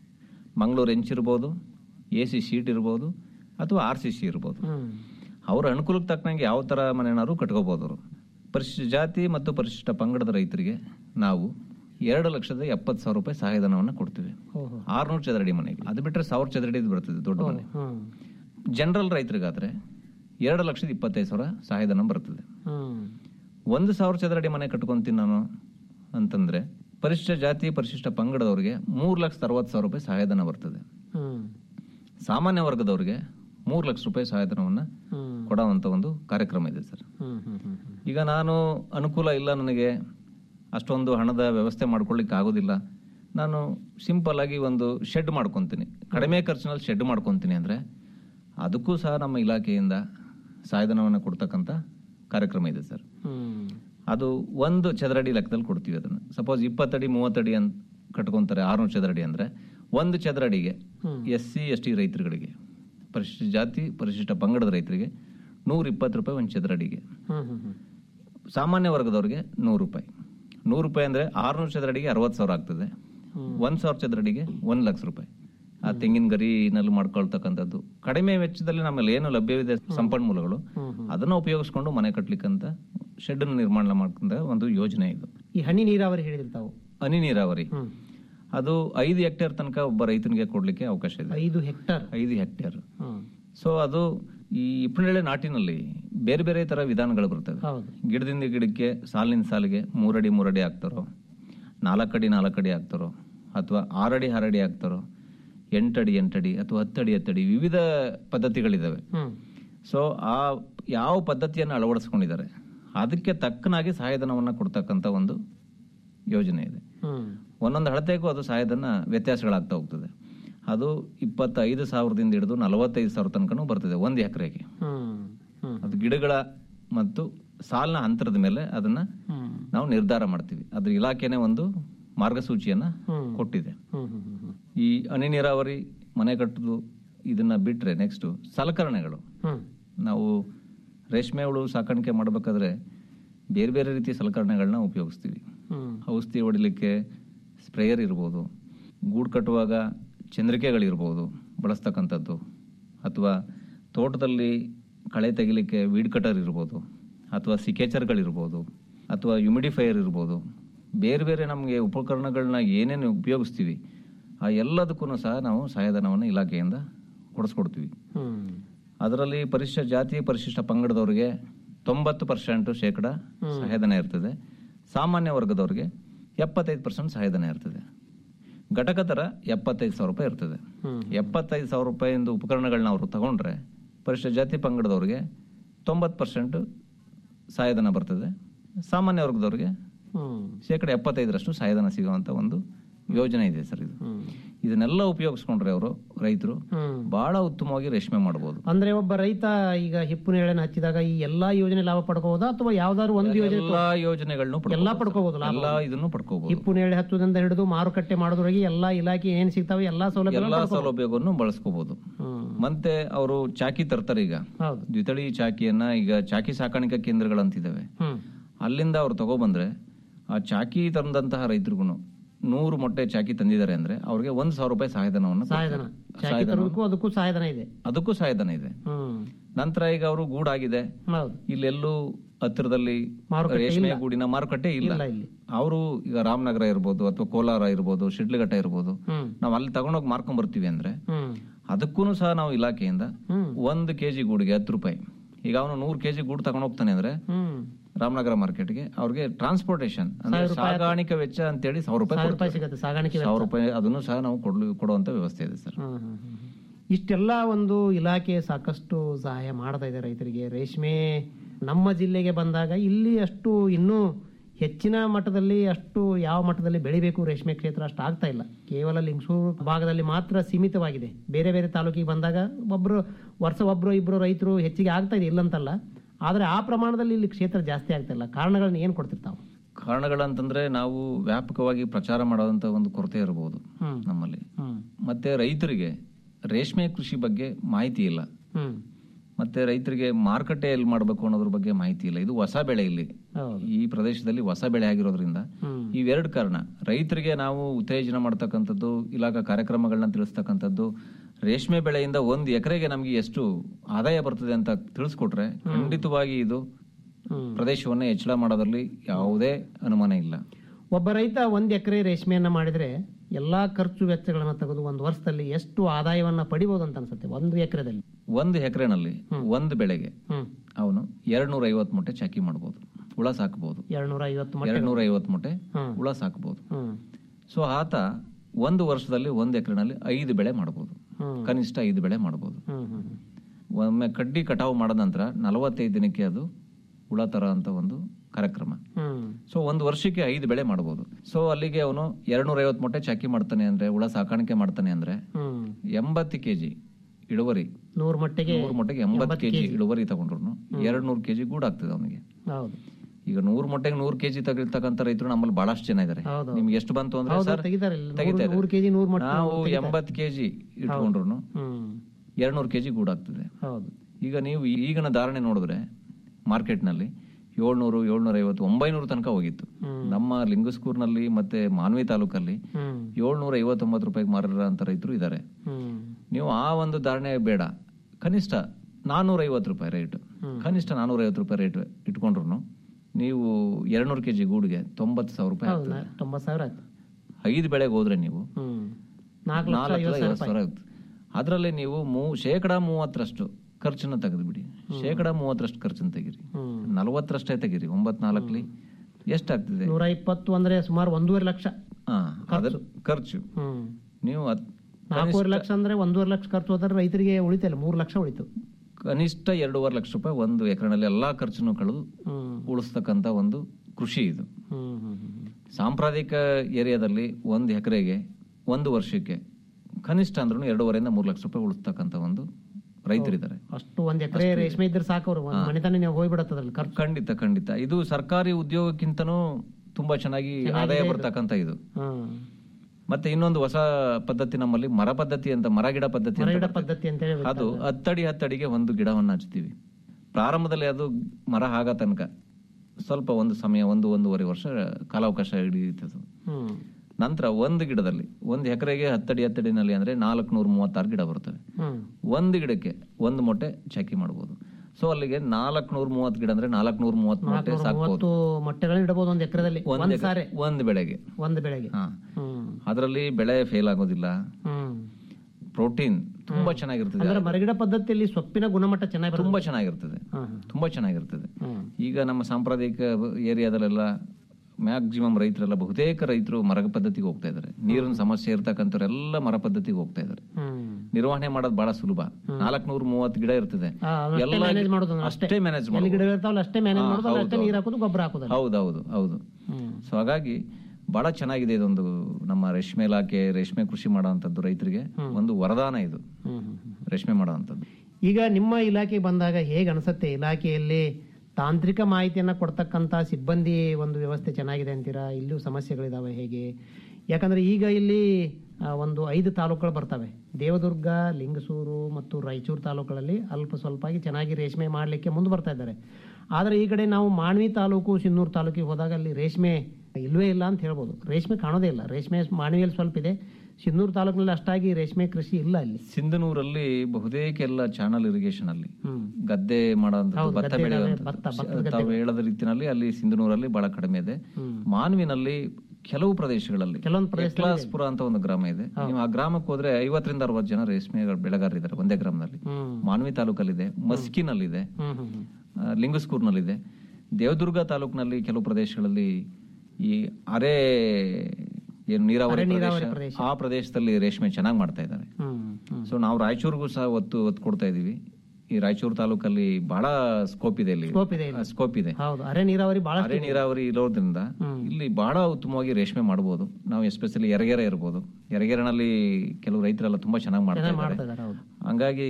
ಮಂಗಳೂರು ಹೆಂಚ್ ಇರ್ಬೋದು ಎ ಸಿ ಶೀಟ್ ಇರ್ಬೋದು ಅಥವಾ ಆರ್ ಸಿ ಸಿ ಇರ್ಬೋದು ಹ್ಮ್ ಅವ್ರ ಅನುಕೂಲಕ್ಕೆ ತಕ್ಕನಂಗೆ ಯಾವ ಥರ ಮನೆನಾದ್ರು ಕಟ್ಕೋಬಹುದು ಅವರು ಪರಿಶಿಷ್ಟ ಜಾತಿ ಮತ್ತು ಪರಿಶಿಷ್ಟ ಪಂಗಡದ ರೈತರಿಗೆ ನಾವು ಎರಡು ಲಕ್ಷದ ಎಪ್ಪತ್ತು ಸಾವಿರ ರೂಪಾಯಿ ಸಹಾಯಧನವನ್ನು ಕೊಡ್ತೀವಿ ಓಹೋ ಆರ್ನೂರು ಚದರಡಿ ಮನೆಗೆ ಅದು ಬಿಟ್ಟರೆ ಸಾವಿರ ಚದರಡಿ ಬರ್ತದೆ ದೊಡ್ಡ ಮನೆ ಹ್ಮ್ ಜನರಲ್ ರೈತರಿಗಾದ್ರೆ ಎರಡು ಲಕ್ಷದ ಇಪ್ಪತ್ತೈದು ಸಾವಿರ ಸಹಾಯಧನ ಬರ್ತದೆ ಹ್ಮ್ ಒಂದು ಸಾವಿರ ಚದರಡಿ ಮನೆ ಕಟ್ಕೊಂತೀನಿ ನಾನು ಅಂತಂದ್ರೆ ಪರಿಶಿಷ್ಟ ಜಾತಿ ಪರಿಶಿಷ್ಟ ಪಂಗಡದವರಿಗೆ ಮೂರು ಲಕ್ಷದ ಅರವತ್ತು ಸಾವಿರ ರೂಪಾಯಿ ಸಹಾಯಧನ ಬರ್ತದೆ ಹ್ಮ್ ಸಾಮಾನ್ಯ ವರ್ಗದವರಿಗೆ ಮೂರು ಲಕ್ಷ ರೂಪಾಯಿ ಸಹಾಯಧನವನ್ನ ಹ್ಮ್ ಕೊಡುವಂತ ಒಂದು ಕಾರ್ಯಕ್ರಮ ಇದೆ ಸರ್ ಹ್ಮ್ ಹ್ಮ್ ಹ್ಮ್ ಹ್ಮ್ ಈಗ ನಾನು ಅನುಕೂಲ ಇಲ್ಲ ನನಗೆ ಅಷ್ಟೊಂದು ಹಣದ ವ್ಯವಸ್ಥೆ ಮಾಡ್ಕೊಳ್ಳಿಕ್ಕೆ ಆಗೋದಿಲ್ಲ ನಾನು ಸಿಂಪಲ್ ಆಗಿ ಒಂದು ಶೆಡ್ ಮಾಡ್ಕೊತೀನಿ ಕಡಿಮೆ ಖರ್ಚಿನಲ್ಲಿ ಶೆಡ್ ಮಾಡ್ಕೊತೀನಿ ಅಂದ್ರೆ ಅದಕ್ಕೂ ಸಹ ನಮ್ಮ ಇಲಾಖೆಯಿಂದ ಸಹಾಯಧನವನ್ನು ಕೊಡ್ತಕ್ಕಂಥ ಕಾರ್ಯಕ್ರಮ ಇದೆ ಸರ್ ಹ್ಮ್ ಅದು ಒಂದು ಚದರಡಿ ಲೆಕ್ಕದಲ್ಲಿ ಕೊಡ್ತೀವಿ ಅದನ್ನು ಸಪೋಸ್ ಇಪ್ಪತ್ತಡಿ ಮೂವತ್ತಡಿ ಅಂತ ಕಟ್ಕೊಂತಾರೆ ಆರ್ನೂರು ಚದರಡಿ ಅಂದ್ರೆ ಒಂದು ಚದರಡಿಗೆ ಎಸ್ ಸಿ ಎಸ್ ಟಿ ರೈತರುಗಳಿಗೆ ಪರಿಶಿಷ್ಟ ಜಾತಿ ಪರಿಶಿಷ್ಟ ಪಂಗಡದ ರೈತರಿಗೆ ನೂರ ಇಪ್ಪತ್ತು ರೂಪಾಯಿ ಒಂದು ಚದರಡಿಗೆ ಹ್ಮ್ ಹ್ಮ್ ಹ್ಮ್ ಸಾಮಾನ್ಯ ವರ್ಗದವ್ರಿಗೆ ನೂರು ರೂಪಾಯಿ ನೂರು ರೂಪಾಯಿ ಅಂದ್ರೆ ಆರ್ನೂರು ಚದರಡಿಗೆ ಅರವತ್ತು ಸಾವಿರ ಆಗ್ತದೆ ಒಂದ್ ಸಾವಿರ ಚದರಡಿಗೆ ಒಂದ್ ಲಕ್ಷ ರೂಪಾಯಿ ಆ ತೆಂಗಿನ ಗರಿನಲ್ಲಿ ಮಾಡ್ಕೊಳ್ತಕ್ಕಂಥದ್ದು ಕಡಿಮೆ ವೆಚ್ಚದಲ್ಲಿ ನಮ್ಮಲ್ಲಿ ಏನು ಲಭ್ಯವಿದೆ ಸಂಪನ್ಮೂಲಗಳು ಅದನ್ನ ಉಪಯೋಗಿಸ್ಕೊಂಡು ಮನೆ ಕಟ್ಲಿಕ್ಕಂತ ಶೆಡ್ ನಿರ್ಮಾಣ ಮಾಡ್ಕೊಂಡ ಒಂದು ಯೋಜನೆ ಇದು ಈ ಹನಿ ನೀರಾವರಿ ಹೇಳಿದ್ರಿ ತಾವು ಹನಿ ನೀರಾವರಿ ಅದು ಐದು ಹೆಕ್ಟೇರ್ ತನಕ ಒಬ್ಬ ರೈತನಿಗೆ ಕೊಡ್ಲಿಕ್ಕೆ ಅವಕಾಶ ಇದೆ ಐದು ಹೆಕ್ಟರ್ ಐದು ಹೆಕ್ಟೇರ್ ಹ್ಮ್ ಸೊ ಅದು ಈ ಇಪ್ಪನೇಳೆ ನಾಟಿನಲ್ಲಿ ಬೇರೆ ಬೇರೆ ತರ ವಿಧಾನಗಳು ಬರ್ತವೆ ಹೌದು ಗಿಡದಿಂದ ಗಿಡಕ್ಕೆ ಸಾಲಿನ ಸಾಲಿಗೆ ಮೂರಡಿ ಮೂರಡಿ ಹಾಕ್ತಾರೋ ನಾಲ್ಕಡಿ ನಾಲ್ಕಡಿ ಹಾಕ್ತಾರೋ ಅಥವಾ ಆರಡಿ ಆರಡಿ ಹಾಕ್ತಾರೋ ಎಂಟಡಿ ಎಂಟಡಿ ಅಥವಾ ಹತ್ತಡಿ ಹತ್ತಡಿ ವಿವಿಧ ಪದ್ಧತಿಗಳಿದಾವೆ ಹ್ಮ್ ಸೊ ಆ ಯಾವ ಪದ್ಧತಿಯನ್ನು ಅಳವಡಿಸ್ಕೊಂಡಿದ್ದಾರೆ ಅದಕ್ಕೆ ತಕ್ಕನಾಗಿ ಸಹಾಯಧನವನ್ನು ಕೊಡ್ತಕ್ಕಂಥ ಒಂದು ಯೋಜನೆ ಇದೆ ಹ್ಮ್ ಒಂದೊಂದು ಅಳತೆಗೂ ಅದು ಸಹಾಯಧನ ವ್ಯತ್ಯಾಸಗಳಾಗ್ತಾ ಹೋಗ್ತದೆ ಅದು ಇಪ್ಪತ್ತೈದು ಸಾವಿರದಿಂದ ಹಿಡಿದು ನಲವತ್ತೈದು ಸಾವಿರ ತನಕನೂ ಬರ್ತದೆ ಒಂದು ಎಕರೆಗೆ ಹ್ಮ್ ಹ್ಮ್ ಅದು ಗಿಡಗಳ ಮತ್ತು ಸಾಲಿನ ಅಂತರದ ಮೇಲೆ ಅದನ್ನ ಹ್ಮ್ ನಾವು ನಿರ್ಧಾರ ಮಾಡ್ತೀವಿ ಅದ್ರ ಇಲಾಖೆನೆ ಒಂದು ಮಾರ್ಗಸೂಚಿಯನ್ನ ಹ್ಮ್. ಕೊಟ್ಟಿದೆ ಹ್ಮ್ ಹ್ಮ್ ಹ್ಮ್ ಹ್ಮ್ ಈ ಹನಿ ನೀರಾವರಿ ಮನೆ ಕಟ್ಟುದು ಇದನ್ನ ಬಿಟ್ರೆ ನೆಕ್ಸ್ಟ್ ಸಲಕರಣೆಗಳು ಹ್ಮ್ ನಾವು ರೇಷ್ಮೆ ಹುಳು ಸಾಕಾಣಿಕೆ ಮಾಡಬೇಕಾದ್ರೆ ಬೇರೆ ಬೇರೆ ರೀತಿಯ ಸಲಕರಣೆಗಳನ್ನ ಉಪಯೋಗಿಸ್ತೀವಿ ಹ್ಮ್ ಔಷಧಿ ಹೊಡಿಲಿಕ್ಕೆ ಸ್ಪ್ರೇಯರ್ ಇರ್ಬೋದು ಗೂಡು ಕಟ್ಟುವಾಗ ಚಂದ್ರಿಕೆಗಳಿರ್ಬೋದು ಬಳಸ್ತಕ್ಕಂಥದ್ದು ಅಥವಾ ತೋಟದಲ್ಲಿ ಕಳೆ ತೆಗಿಲಿಕ್ಕೆ ವೀಡ್ ಕಟರ್ ಇರ್ಬೋದು ಅಥವಾ ಸಿಕೇಚರ್ಗಳಿರ್ಬೋದು ಅಥವಾ ಹ್ಯುಮಿಡಿಫೈಯರ್ ಇರ್ಬೋದು ಬೇರೆ ಬೇರೆ ನಮಗೆ ಉಪಕರಣಗಳನ್ನ ಏನೇನು ಉಪಯೋಗಿಸ್ತೀವಿ ಆ ಎಲ್ಲದಕ್ಕೂ ಸಹ ನಾವು ಸಹಾಯಧನವನ್ನು ಇಲಾಖೆಯಿಂದ ಕೊಡಿಸ್ಕೊಡ್ತೀವಿ ಅದರಲ್ಲಿ ಪರಿಶಿಷ್ಟ ಜಾತಿ ಪರಿಶಿಷ್ಟ ಪಂಗಡದವರಿಗೆ ತೊಂಬತ್ತು ಪರ್ಸೆಂಟ್ ಶೇಕಡ ಸಹಾಯಧನ ಇರ್ತದೆ ಸಾಮಾನ್ಯ ವರ್ಗದವರಿಗೆ ಎಪ್ಪತ್ತೈದು ಪರ್ಸೆಂಟ್ ಸಹಾಯಧನ ಇರ್ತದೆ ಘಟಕ ದರ ಎಪ್ಪತ್ತೈದು ಸಾವಿರ ರೂಪಾಯಿ ಇರ್ತದೆ ಎಪ್ಪತ್ತೈದು ಸಾವಿರ ರೂಪಾಯಿಂದ ಉಪಕರಣಗಳನ್ನ ಅವರು ತಗೊಂಡ್ರೆ ಪರಿಶಿಷ್ಟ ಜಾತಿ ಪಂಗಡದವರಿಗೆ ತೊಂಬತ್ತು ಪರ್ಸೆಂಟ್ ಸಹಾಯಧನ ಬರ್ತದೆ ಸಾಮಾನ್ಯ ವರ್ಗದವರಿಗೆ ಶೇಕಡ ಎಪ್ಪತ್ತೈದರಷ್ಟು ಸಹಾಯಧನ ಸಿಗುವಂತ ಒಂದು ಯೋಜನೆ ಇದೆ ಸರ್ ಇದು ಇದನ್ನೆಲ್ಲ ಉಪಯೋಗಿಸ್ಕೊಂಡ್ರೆ ಅವರು ರೈತರು ಬಹಳ ಉತ್ತಮವಾಗಿ ರೇಷ್ಮೆ ಮಾಡಬಹುದು ಅಂದ್ರೆ ಒಬ್ಬ ರೈತ ಈಗ ಹಿಪ್ಪು ನೇಳೆನ ಹಚ್ಚಿದಾಗ ಈ ಎಲ್ಲಾ ಯೋಜನೆ ಲಾಭ ಪಡ್ಕೋಬಹುದಾ ಅಥವಾ ಯಾವ್ದಾದ್ರು ಒಂದು ಯೋಜನೆ ಎಲ್ಲಾ ಯೋಜನೆಗಳನ್ನು ಎಲ್ಲಾ ಪಡ್ಕೋಬಹುದು ಲಾಭ ಎಲ್ಲಾ ಇದನ್ನು ಪಡ್ಕೋಬಹುದು ಹಿಪ್ಪು ನೇಳೆ ಹಚ್ಚುವುದರಿಂದ ಹಿಡಿದು ಮಾರುಕಟ್ಟೆ ಮಾಡೋದ್ರಿಗೆ ಎಲ್ಲಾ ಇಲಾಖೆ ಏನ್ ಸಿಗ್ತಾವೆ ಎಲ್ಲಾ ಸೌಲಭ್ಯ ಎಲ್ಲಾ ಸೌಲಭ್ಯವನ್ನು ಬಳಸ್ಕೋಬಹುದು ಮತ್ತೆ ಅವರು ಚಾಕಿ ತರ್ತಾರೆ ಈಗ ಹೌದು. ದ್ವಿತಳಿ ಚಾಕಿಯನ್ನ ಈಗ ಚಾಕಿ ಸಾಕಾಣಿಕಾ ಕೇಂದ್ರಗಳಂತಿದಾವೆ ಹ್ಮ್ ಅಲ್ಲಿಂದ ಅವ್ರು ತಗೊಬಂದ್ರೆ ಆ ಚಾಕಿ ತಂದಂತಹ ರೈತರಿಗೂ ನೂರು ಮೊಟ್ಟೆ ಚಾಕಿ ತಂದಿದ್ದಾರೆ ಅಂದ್ರೆ ಅವ್ರಿಗೆ ಒಂದ್ ಸಾವಿರ ರೂಪಾಯಿ ಸಹಾಯಧನವನ್ನು ಸಹಾಯಧನ ಕೊಡ್ತಾರೆ. ಚಾಕಿ ಸಹಾಯಧನ ತರೋದಕ್ಕೂ ಅದಕ್ಕೂ ಸಹಾಯಧನ ಇದೆ ಅದಕ್ಕೂ ಸಹಾಯಧನ ಇದೆ ಹ್ಮ್ ನಂತರ ಈಗ ಅವರು ಗೂಡಾಗಿದೆ ಹೌದು ಇಲ್ಲೆಲ್ಲೂ ಹತ್ತಿರದಲ್ಲಿ ಮಾರುಕಟ್ಟೆ ರೇಷ್ಮೆ ಇಲ್ಲ. ಗೂಡಿನ ಮಾರುಕಟ್ಟೆ ಇಲ್ಲ ಇಲ್ಲ ಇಲ್ಲಿ. ಅವರು ಈಗ ರಾಮನಗರ ಇರ್ಬೋದು ಅಥವಾ ಕೋಲಾರ ಇರ್ಬೋದು ಶಿಡ್ಲಘಟ್ಟ ಇರ್ಬೋದು ಹ್ಮ್ ನಾವು ಅಲ್ಲಿ ತಗೊಂಡೋಗಿ ಮಾರ್ಕೊಂಡ್ ಬರ್ತೀವಿ ಅಂದ್ರೆ ಹ್ಮ್ ಅದಕ್ಕೂ ಸಹ ನಾವು ಇಲಾಖೆಯಿಂದ ಒಂದು ಕೆಜಿ ಗೂಡಿಗೆ ಹತ್ತು ರೂಪಾಯಿ ಈಗ ಅವನು ನೂರು ಕೆಜಿ ಗೂಡು ತಗೊಂಡ್ ಹೋಗ್ತಾನೆ ಅಂದ್ರೆ ಹ್ಮ್ ರಾಮನಗರ ಮಾರ್ಕೆಟ್ಗೆ ಅವ್ರಿಗೆ ಟ್ರಾನ್ಸ್ಪೋರ್ಟೇಷನ್ ಅಂದ್ರೆ ಸಾವಿರ ರೂಪಾಯಿ ಸಾಗಾಣಿಕೆ ವೆಚ್ಚ ಅಂತೇಳಿ ಸಾವಿರ ರೂಪಾಯಿ ಸಾವಿರ ರೂಪಾಯಿ ಕೊಡ್ತಾರೆ. ಸಿಗುತ್ತೆ ಸಾಗಾಣಿಕೆ ವೆಚ್ಚ. ಸಾವಿರ ರೂಪಾಯಿ ಅದನ್ನು ಸಹ ನಾವು ಕೊಡ್ಲು ಕೊಡುವಂತ ವ್ಯವಸ್ಥೆ ಇದೆ ಸರ್ ಹ್ಮ್, ಹ್ಮ್, ಹ್ಮ್, ಹ್ಮ್. ಇಷ್ಟೆಲ್ಲ ಒಂದು ಇಲಾಖೆ ಸಾಕಷ್ಟು ಸಹಾಯ ಮಾಡ್ತಾ ಇದೆ ರೈತರಿಗೆ ರೇಷ್ಮೆ ನಮ್ಮ ಜಿಲ್ಲೆಗೆ ಬಂದಾಗ ಇಲ್ಲಿ ಅಷ್ಟು ಇನ್ನೂ ಹೆಚ್ಚಿನ ಮಟ್ಟದಲ್ಲಿ ಅಷ್ಟು ಯಾವ ಮಟ್ಟದಲ್ಲಿ ಬೆಳಿಬೇಕು ರೇಷ್ಮೆ ಕ್ಷೇತ್ರ ಅಷ್ಟು ಆಗ್ತಾ ಇಲ್ಲ ಕೇವಲ ಲಿಂಗಸೂರು ಭಾಗದಲ್ಲಿ ಮಾತ್ರ ಸೀಮಿತವಾಗಿದೆ ಬೇರೆ ಬೇರೆ ತಾಲೂಕಿಗೆ ಬಂದಾಗ ಒಬ್ರು ವರ್ಷ ಒಬ್ರು ಇಬ್ರು ರೈತರು ಹೆಚ್ಚಿಗೆ ಆಗ್ತಾ ಇದೆ ಇಲ್ಲಂತಲ್ಲ ಆದ್ರೆ ಆ ಪ್ರಮಾಣದಲ್ಲಿ ಇಲ್ಲಿ ಕ್ಷೇತ್ರ ಜಾಸ್ತಿ ಆಗ್ತಾ ಇಲ್ಲ ಕಾರಣಗಳನ್ನ ಏನ್ ಕೊಡ್ತಿರ್ತಾವ ಕಾರಣಗಳಂತಂದ್ರೆ ನಾವು ವ್ಯಾಪಕವಾಗಿ ಪ್ರಚಾರ ಮಾಡೋದಂತ ಒಂದು ಕೊರತೆ ಇರಬಹುದು ಹ್ಮ್. ನಮ್ಮಲ್ಲಿ ಹ್ಮ್ ಮತ್ತೆ ರೈತರಿಗೆ ರೇಷ್ಮೆ ಕೃಷಿ ಬಗ್ಗೆ ಮಾಹಿತಿ ಇಲ್ಲ ಹ್ಮ್ ಮತ್ತೆ ರೈತರಿಗೆ ಮಾರುಕಟ್ಟೆ ಎಲ್ಲಿ ಮಾಡಬೇಕು ಅನ್ನೋದ್ರ ಬಗ್ಗೆ ಮಾಹಿತಿ ಇಲ್ಲ ಇದು ಹೊಸ ಬೆಳೆ ಇಲ್ಲಿ ಹೌದು ಈ ಪ್ರದೇಶದಲ್ಲಿ ಹೊಸ ಬೆಳೆ ಆಗಿರೋದ್ರಿಂದ ಹ್ಮ್ ಇವೆರಡು ಕಾರಣ ರೈತರಿಗೆ ನಾವು ಉತ್ತೇಜನ ಮಾಡ್ತಕ್ಕಂಥದ್ದು ಇಲಾಖಾ ಕಾರ್ಯಕ್ರಮಗಳನ್ನ ತಿಳಿಸ್ತಕ್ಕಂಥದ್ದು ರೇಷ್ಮೆ ಬೆಳೆಯಿಂದ ಒಂದು ಎಕರೆಗೆ ನಮಗೆ ಎಷ್ಟು ಆದಾಯ ಬರ್ತದೆ ಅಂತ ತಿಳಿಸ್ಕೊಟ್ರೆ ಖಂಡಿತವಾಗಿ ಇದು ಪ್ರದೇಶವನ್ನ ಹೆಚ್ಚಳ ಮಾಡೋದ್ರಲ್ಲಿ ಯಾವುದೇ ಅನುಮಾನ ಇಲ್ಲ ಒಬ್ಬ ರೈತ ಒಂದ್ ಎಕರೆ ರೇಷ್ಮೆಯನ್ನ ಮಾಡಿದ್ರೆ ಎಲ್ಲಾ ಖರ್ಚು ವೆಚ್ಚಗಳನ್ನ ತೆಗೆದು ಒಂದು ವರ್ಷದಲ್ಲಿ ಎಷ್ಟು ಆದಾಯವನ್ನ ಪಡಿಬಹುದು ಅಂತ ಅನ್ಸುತ್ತೆ ಒಂದು ಎಕರೆದಲ್ಲಿ ಒಂದು ಎಕರೆನಲ್ಲಿ ಒಂದು ಬೆಳೆಗೆ ಹ್ಮ್ ಅವನು ಎರಡ್ನೂರ ಐವತ್ತು ಮೊಟ್ಟೆ ಚಾಕಿ ಮಾಡ್ಬೋದು ಹುಳ ಸಾಕಬಹುದು ಎರಡ್ನೂರ ಐವತ್ತು ಮೊಟ್ಟೆ ಎರಡ್ನೂರ ಐವತ್ತು ಮೊಟ್ಟೆ ಹ್ಮ್. ಹುಳ ಸಾಕಬಹುದು ಹ್ಮ್ ಸೊ ಆತ ಒಂದು ವರ್ಷದಲ್ಲಿ ಒಂದು ಎಕರೆನಲ್ಲಿ ಐದು ಬೆಳೆ ಮಾಡಬಹುದು ಹ್ಮ್. ಕನಿಷ್ಠ ಐದು ಬೆಳೆ ಮಾಡಬಹುದು ಹ್ಮ್ ಹ್ಮ್ ಹ್ಮ್. ಒಮ್ಮೆ ಕಡ್ಡಿ ಕಟಾವು ಮಾಡಿದ ನಂತರ ನಲವತ್ತೈದು ದಿನಕ್ಕೆ ಅದು ಹುಳ ತರ ಅಂತ ಒಂದು ಕಾರ್ಯಕ್ರಮ ಹ್ಮ್ ಸೊ ಒಂದು ವರ್ಷಕ್ಕೆ ಐದು ಬೆಳೆ ಮಾಡಬಹುದು ಸೊ ಅಲ್ಲಿಗೆ ಅವನು ಎರಡ್ನೂರ ಐವತ್ತು ಮೊಟ್ಟೆ ಚಾಕಿ ಮಾಡ್ತಾನೆ ಅಂದ್ರೆ ಹುಳ ಸಾಕಾಣಿಕೆ ಮಾಡ್ತಾನೆ ಅಂದ್ರೆ ಹ್ಮ್ ಎಂಬತ್ತು ಕೆಜಿ ಇಳುವರಿ ನೂರು ಮೊಟ್ಟೆಗೆ ನೂರು ಮೊಟ್ಟೆಗೆ ಎಂಬತ್ತು ಕೆಜಿ ಇಳುವರಿ ತಗೊಂಡ್ರು ಎರಡ್ ನೂರು ಕೆಜಿ ಗೂಡಾಗ್ತದೆ ಅವನಿಗೆ ಹೌದು ಈಗ ನೂರು ಮೊಟ್ಟೆಗೆ ನೂರು ಕೆಜಿ ತೆಗಿರ್ತಕ್ಕಂಥ ರೈತರು ನಮ್ಮಲ್ಲಿ ಬಹಳಷ್ಟು ಜನ ಇದಾರೆ ಹೌದು. ನಿಮ್ಗೆ ಎಷ್ಟು ಬಂತು ಅಂದ್ರೆ ಹೌದು, ಸರ್ ತೆಗಿತಾರೆ ಇಲ್ಲಿ. ನೂರು- ತೆಗಿತಾರೆ. ನೂರು ಕೆಜಿ ನೂರು ಮೊಟ್ಟೆ ನಾವು ತೆಗಿತಾರೆ. ಎಂಬತ್ತು ಕೆಜಿ ಇಟ್ಕೊಂಡ್ರು ಹ್ಮ್ ಎರಡ್ನೂರು ಕೆಜಿ ಗೂಡಾಗ್ತದೆ ಹೌದು ಈಗ ನೀವು ಈಗಿನ ಧಾರಣೆ ನೋಡಿದ್ರೆ ಮಾರ್ಕೆಟ್ನಲ್ಲಿ ಏಳ್ನೂರು ಏಳ್ನೂರ ಐವತ್ತು ಒಂಬೈನೂರು ತನಕ ಹೋಗಿತ್ತು ನಮ್ಮ ಲಿಂಗಸ್ಕೂರ್ನಲ್ಲಿ ಮತ್ತೆ ಮಾನ್ವಿ ತಾಲೂಕಲ್ಲಿ ಹ್ಮ್ ಏಳ್ನೂರ ಐವತ್ತೊಂಬತ್ತು ರೂಪಾಯಿಗೆ ಮಾರರ ಅಂತ ರೈತರು ಇದ್ದಾರೆ ಹ್ಮ್ ನೀವು ಆ ಒಂದು ಧಾರಣೆ ಬೇಡ ಕನಿಷ್ಠ ನಾನೂರ ಐವತ್ತು ರೂಪಾಯಿ ರೇಟ್ ಕನಿಷ್ಠ ನಾನೂರ ಐವತ್ತು ರೂಪಾಯಿ ರೇಟ್ ಇಟ್ಕೊಂಡ್ರು ನೀವು ಎರಡ್ನೂರು ಕೆಜಿ ಗೂಡಿಗೆ ತೊಂಬತ್ತು ಸಾವಿರ ರೂಪಾಯಿ ಹೌದು ಆಗ್ತದೆ ತೊಂಬತ್ತು ಸಾವಿರ ಆಯ್ತು ಐದು ಬೆಳೆಗೆ ಹೋದ್ರೆ ನೀವು ಹ್ಮ್ ನಾಲ್ಕು ಲಕ್ಷ ನಾಲ್ಕು ಐವತ್ತು ಐವತ್ತು ಸಾವಿರ ಸಾವಿರ ರೂಪಾಯಿ ಆಗುತ್ತೆ ಅದರಲ್ಲಿ ನೀವು ಮೂ ಶೇಕಡ ಮೂವತ್ತರಷ್ಟು ಖರ್ಚನ್ನ ತೆಗೆದುಬಿಡಿ ಶೇಕಡ ಮೂವತ್ತರಷ್ಟು ಖರ್ಚನ್ನು ತೆಗೀರಿ ಹ್ಮ್ ನಲವತ್ತರಷ್ಟೇ ತೆಗೀರಿ ಒಂಬತ್ ನಾಲ್ಕಲಿ ಎಷ್ಟಾಗ್ತದೆ ನೂರ ಇಪ್ಪತ್ತು ಅಂದ್ರೆ ಸುಮಾರು ಒಂದೂವರೆ ಲಕ್ಷ ಹಾ ಅದರ ಖರ್ಚು ಹ್ಮ್ ನೀವು ಅದ್- ನಾಲ್ಕೂವರೆ ಲಕ್ಷ ಅಂದ್ರೆ ಒಂದೂವರೆ ಲಕ್ಷ ಖರ್ಚು ಹೋದ್ರೆ ರೈತರಿಗೆ ಉಳಿತಲ್ಲ ಮೂರು ಲಕ್ಷ ಉಳಿತು ಕನಿಷ್ಠ ಎರಡೂವರೆ ಲಕ್ಷ ರೂಪಾಯಿ ಒಂದು ಎಕರೆನಲ್ಲಿ ಎಲ್ಲಾ ಖರ್ಚನ್ನು ಕಳೆದು ಹ್ಮ್ ಉಳಿಸ್ತಕ್ಕಂತ ಒಂದು ಕೃಷಿ ಇದು ಹ್ಮ್ ಹ್ಮ್ ಹ್ಮ್ ಸಾಂಪ್ರದಾಯಿಕ ಏರಿಯಾದಲ್ಲಿ ಒಂದು ಎಕರೆಗೆ ಒಂದು ವರ್ಷಕ್ಕೆ ಕನಿಷ್ಠ ಅಂದ್ರೂ ಎರಡೂವರೆಯಿಂದ ಮೂರು ಲಕ್ಷ ರೂಪಾಯಿ ಉಳಿಸ್ತಕ್ಕಂತ ಒಂದು ರೈತರಿದ್ದಾರೆ ಅಷ್ಟು ಒಂದ್ ಎಕರೆ ರೇಷ್ಮೆ ಇದ್ರೆ ಸಾಕು ಅವ್ರು ಒಂದ್ ಮನೆತನ ನೀವು ಹೋಗ್ಬಿಡತ್ತದ್ರಲ್ಲಿ ಖರ್ಚು ಖಂಡಿತ ಖಂಡಿತ ಇದು ಸರ್ಕಾರಿ ಉದ್ಯೋಗಕ್ಕಿಂತನೂ ತುಂಬಾ ಚೆನ್ನಾಗಿ ಆದಾಯ ಬರ್ತಕ್ಕಂತ ಇದು ಹ್ಮ್ ಮತ್ತೆ ಇನ್ನೊಂದು ಹೊಸ ಪದ್ಧತಿ ನಮ್ಮಲ್ಲಿ ಮರ ಪದ್ಧತಿ ಅಂತ ಮರ ಗಿಡ ಪದ್ಧತಿ ಅಂತ ಮರಗಿಡ ಬರ್ತದೆ. ಪದ್ಧತಿ ಅಂತ ಹೇಳಿ ಅದು ಹತ್ತಡಿ ಹತ್ತಡಿಗೆ ಒಂದು ಗಿಡವನ್ನು ಹಚ್ತೀವಿ ಪ್ರಾರಂಭದಲ್ಲಿ ಅದು ಮರ ಆಗ ತನಕ ಸ್ವಲ್ಪ ಒಂದು ಸಮಯ ಒಂದು ಒಂದೂವರೆ ವರ್ಷ ಕಾಲಾವಕಾಶ ಹಿಡಿಯುತ್ತೆ ಅದು ಹ್ಮ್ ನಂತರ ಒಂದು ಗಿಡದಲ್ಲಿ ಒಂದು ಎಕರೆಗೆ ಹತ್ತಡಿ ಹತ್ತಡಿನಲ್ಲಿ ಅಂದ್ರೆ ನಾಲ್ಕುನೂರ ಮೂವತ್ತಾರು ಗಿಡ ಬರ್ತವೆ ಹ್ಮ್ ಒಂದು ಗಿಡಕ್ಕೆ ಒಂದು ಮೊಟ್ಟೆ ಚಾಕಿ ಮಾಡಬಹುದು ಸೊ ಅಲ್ಲಿಗೆ ನಾಲ್ಕುನೂರ ಮೂವತ್ತು ಗಿಡ ಅಂದ್ರೆ ನಾಲ್ಕುನೂರ ಮೂವತ್ತು ಮೊಟ್ಟೆ ನಾಲ್ಕುನೂರ ಸಾಕ್ಬೋದು ಮೂವತ್ತು ಮೊಟ್ಟೆಗಳನ್ನ ಇಡಬಹುದು ಒಂದ್ ಎಕರೆದಲ್ಲಿ ಒಂದ್ ಒಂದ್ ಎಕರೆ- ಸಾರೆ ಒಂದ್ ಬೆಳೆಗೆ ಒಂದ್ ಬೆಳೆಗೆ ಹಾ ಹ್ಮ್ ಅದರಲ್ಲಿ ಬೆಳೆ ಫೇಲ್ ಆಗೋದಿಲ್ಲ ಹ್ಮ್ ಪ್ರೋಟೀನ್ ತುಂಬಾ ಚೆನ್ನಾಗಿರ್ತದೆ ಅಂದ್ರೆ ಮರಗಿಡ ಪದ್ಧತಿಯಲ್ಲಿ ಸೊಪ್ಪಿನ ಗುಣಮಟ್ಟ ಚೆನ್ನಾಗಿ ಬರುತ್ತೆ. ತುಂಬಾ ಚೆನ್ನಾಗಿರ್ತದೆ ಹಾ, ಹಾ. ತುಂಬಾ ಚೆನ್ನಾಗಿರ್ತದೆ ಹ್ಮ್. ಈಗ ನಮ್ಮ ಸಾಂಪ್ರದಾಯಿಕ ಏರಿಯಾದಲ್ಲೆಲ್ಲ ಮ್ಯಾಕ್ಸಿಮಮ್ ರೈತರೆಲ್ಲ ಬಹುತೇಕ ರೈತರು ಮರ ಪದ್ಧತಿಗೆ ಹೋಗ್ತಾ ಇದ್ದಾರೆ ನೀರಿನ ಸಮಸ್ಯೆ ಇರ್ತಕ್ಕಂಥವ್ರೆಲ್ಲ ಮರ ಪದ್ಧತಿಗೆ ಹೋಗ್ತಾ ಇದ್ದಾರೆ ಹ್ಮ್ ನಿರ್ವಹಣೆ ಮಾಡೋದು ಬಹಳ ಸುಲಭ ನಾಲ್ಕನೂರ ಮೂವತ್ತು ಗಿಡ ಇರ್ತದೆ ಆ, ಅದಷ್ಟೇ ಎಲ್ಲ manage ಮಾಡೋದು ಅಂದ್ರೆ ಅಷ್ಟೇ ಮ್ಯಾನೇಜ್ ಎಲ್ಲಿ ಮಾಡೋದು ಗಿಡಗಳು ಇರ್ತಾವಲ್ಲ ಅಷ್ಟೇ ಮ್ಯಾನೇಜ್ ಹಾ, ಮಾಡೋದು ಅಲ್ಲ ಅಷ್ಟೇ ಹೌದು, ನೀರ್ ಹಾಕೋದು ಗೊಬ್ಬರ ಹಾಕೋದು ಹೌದೌದು ಹೌದು ಹ್ಮ್. ಸೊ ಹಾಗಾಗಿ ಬಹಳ ಚೆನ್ನಾಗಿದೆ ಇದೊಂದು ನಮ್ಮ ರೇಷ್ಮೆ ಇಲಾಖೆ ರೇಷ್ಮೆ ಕೃಷಿ ಮಾಡುವಂತದ್ದು ರೈತರಿಗೆ ಒಂದು ವರದಾನ ಇದು ಹ್ಮ್ ಹ್ಮ್ ಹ್ಮ್. ರೇಷ್ಮೆ ಮಾಡುವಂತದ್ದು ಈಗ ನಿಮ್ಮ ಇಲಾಖೆಗೆ ಬಂದಾಗ ಹೇಗೆ ಅನಿಸುತ್ತೆ ಇಲಾಖೆಯಲ್ಲಿ ತಾಂತ್ರಿಕ ಮಾಹಿತಿಯನ್ನ ಕೊಡ್ತಕ್ಕಂತ ಸಿಬ್ಬಂದಿ ಒಂದು ವ್ಯವಸ್ಥೆ ಚೆನ್ನಾಗಿದೆ ಅಂತೀರಾ ಇಲ್ಲೂ ಸಮಸ್ಯೆಗಳಿದಾವೆ ಹೇಗೆ ಯಾಕಂದ್ರೆ ಈಗ ಇಲ್ಲಿ ಆ, ಒಂದು ಐದು ತಾಲೂಕುಗಳು ಬರ್ತವೆ ದೇವದುರ್ಗ ಲಿಂಗಸೂರು ಮತ್ತು ರಾಯಚೂರು ತಾಲೂಕುಗಳಲ್ಲಿ ಅಲ್ಪ ಸ್ವಲ್ಪ ಆಗಿ ಚೆನ್ನಾಗಿ ರೇಷ್ಮೆ ಮಾಡಲಿಕ್ಕೆ ಮುಂದೆ ಬರ್ತಾ ಇದ್ದಾರೆ ಆದರೆ ಈ ಕಡೆ ನಾವು ಮಾನ್ವಿ ತಾಲೂಕು ಸಿನ್ನೂರು ತಾಲೂಕಿಗೆ ಹೋದಾಗ ಅಲ್ಲಿ ರೇಷ್ಮೆ ಇಲ್ವೇ ಇಲ್ಲ ಅಂತ ಹೇಳ್ಬೋದು ರೇಷ್ಮೆ ಕಾಣೋದೇ ಇಲ್ಲ ರೇಷ್ಮೆ ಮಾನ್ವಿಯಲ್ಲಿ ಸ್ವಲ್ಪ ಇದೆ ಸಿನ್ನೂರು ತಾಲೂಕಿನಲ್ಲಿ ಅಷ್ಟಾಗಿ ರೇಷ್ಮೆ ಕೃಷಿ ಇಲ್ಲ ಅಲ್ಲಿ ಸಿಂಧನೂರಲ್ಲಿ ಬಹುತೇಕ ಎಲ್ಲ ಚಾನಲ್ ಇರಿಗೇಷನ್ ಅಲ್ಲಿ ಹ್ಮ್. ಗದ್ದೆ ಮಾಡುವಂಥದ್ದು ಹೌದು, ಭತ್ತ ಗದ್ದೆ ಇದಾವೆ, ಬೆಳೆಯುವಂಥದ್ದು ಭತ್ತ, ಭತ್ತದ ತಾವು ಗದ್ದೆಗಳು. ಹೇಳದ ರೀತಿನಲ್ಲಿ ಅಲ್ಲಿ ಸಿಂಧನೂರಲ್ಲಿ ಬಹಳ ಕಡಿಮೆ ಇದೆ ಹ್ಮ್. ಮಾನ್ವಿನಲ್ಲಿ ಕೆಲವು ಪ್ರದೇಶಗಳಲ್ಲಿ ಕೆಲವೊಂದು ಪ್ರದೇಶದಲ್ಲಿ ಎಕ್ಲಾಸ್ಪುರ ಅಂತ ಒಂದು ಗ್ರಾಮ ಇದೆ ನೀವು ಆ ಗ್ರಾಮಕ್ಕೆ ಹೋದ್ರೆ ಐವತ್ತರಿಂದ ಅರವತ್ತು ಜನ ರೇಷ್ಮೆ ಬೆಳೆಗಾರರಿದ್ದಾರೆ ಒಂದೇ ಗ್ರಾಮದಲ್ಲಿ ಹ್ಮ್. ಮಾನ್ವಿ ತಾಲೂಕಲ್ಲಿದೆ ಮಸ್ಕಿನಲ್ಲಿದೆ ಹ್ಮ್ ಹ್ಮ್ ಹ್ಮ್. ಆ, ಲಿಂಗಸ್ಕೂರ್ನಲ್ಲಿದೆ ದೇವದುರ್ಗ ತಾಲೂಕಿನಲ್ಲಿ ಕೆಲವು ಪ್ರದೇಶಗಳಲ್ಲಿ ಈ ಅರೆ ಏನು ನೀರಾವರಿ ಅರೆ ನೀರಾವರಿ ಪ್ರದೇಶ ಆ ಪ್ರದೇಶದಲ್ಲಿ ರೇಷ್ಮೆ ಚೆನ್ನಾಗಿ ಮಾಡ್ತಾ ಇದ್ದಾರೆ ಹ್ಮ್ ಹ್ಮ್. ಸೊ ನಾವು ರಾಯಚೂರಿಗೂ ಸಹ ಒತ್ತು ಒತ್ತು ಕೊಡ್ತಾ ಇದೀವಿ ಈ ರಾಯಚೂರು ತಾಲೂಕಲ್ಲಿ ಬಹಳ ಸ್ಕೋಪ್ ಇದೆ ಇಲ್ಲಿ Scope ಇದೆ ಇಲ್ಲಿ. ಸ್ಕೋಪ್ ಇದೆ ಹೌದು ಅರೆ ನೀರಾವರಿ ಬಹಳ ಅರೆ ನೀರಾವರಿ ಇರೋದ್ರಿಂದ ಇಲ್ಲಿ ಬಹಳ ಉತ್ತಮವಾಗಿ ರೇಷ್ಮೆ ಮಾಡಬಹುದು ನಾವು ಎಸ್ಪೆಷಲಿ ಎರಗೆರೆ ಇರ್ಬೋದು ಎರಗೆರೆನಲ್ಲಿ ಕೆಲವು ರೈತರೆಲ್ಲ ತುಂಬಾ ಚೆನ್ನಾಗಿ ಮಾಡ್ತಾ ಮಾಡ್ತಾ ಇದ್ದಾರೆ ಇದ್ದಾರೆ ಹೌದು ಹಂಗಾಗಿ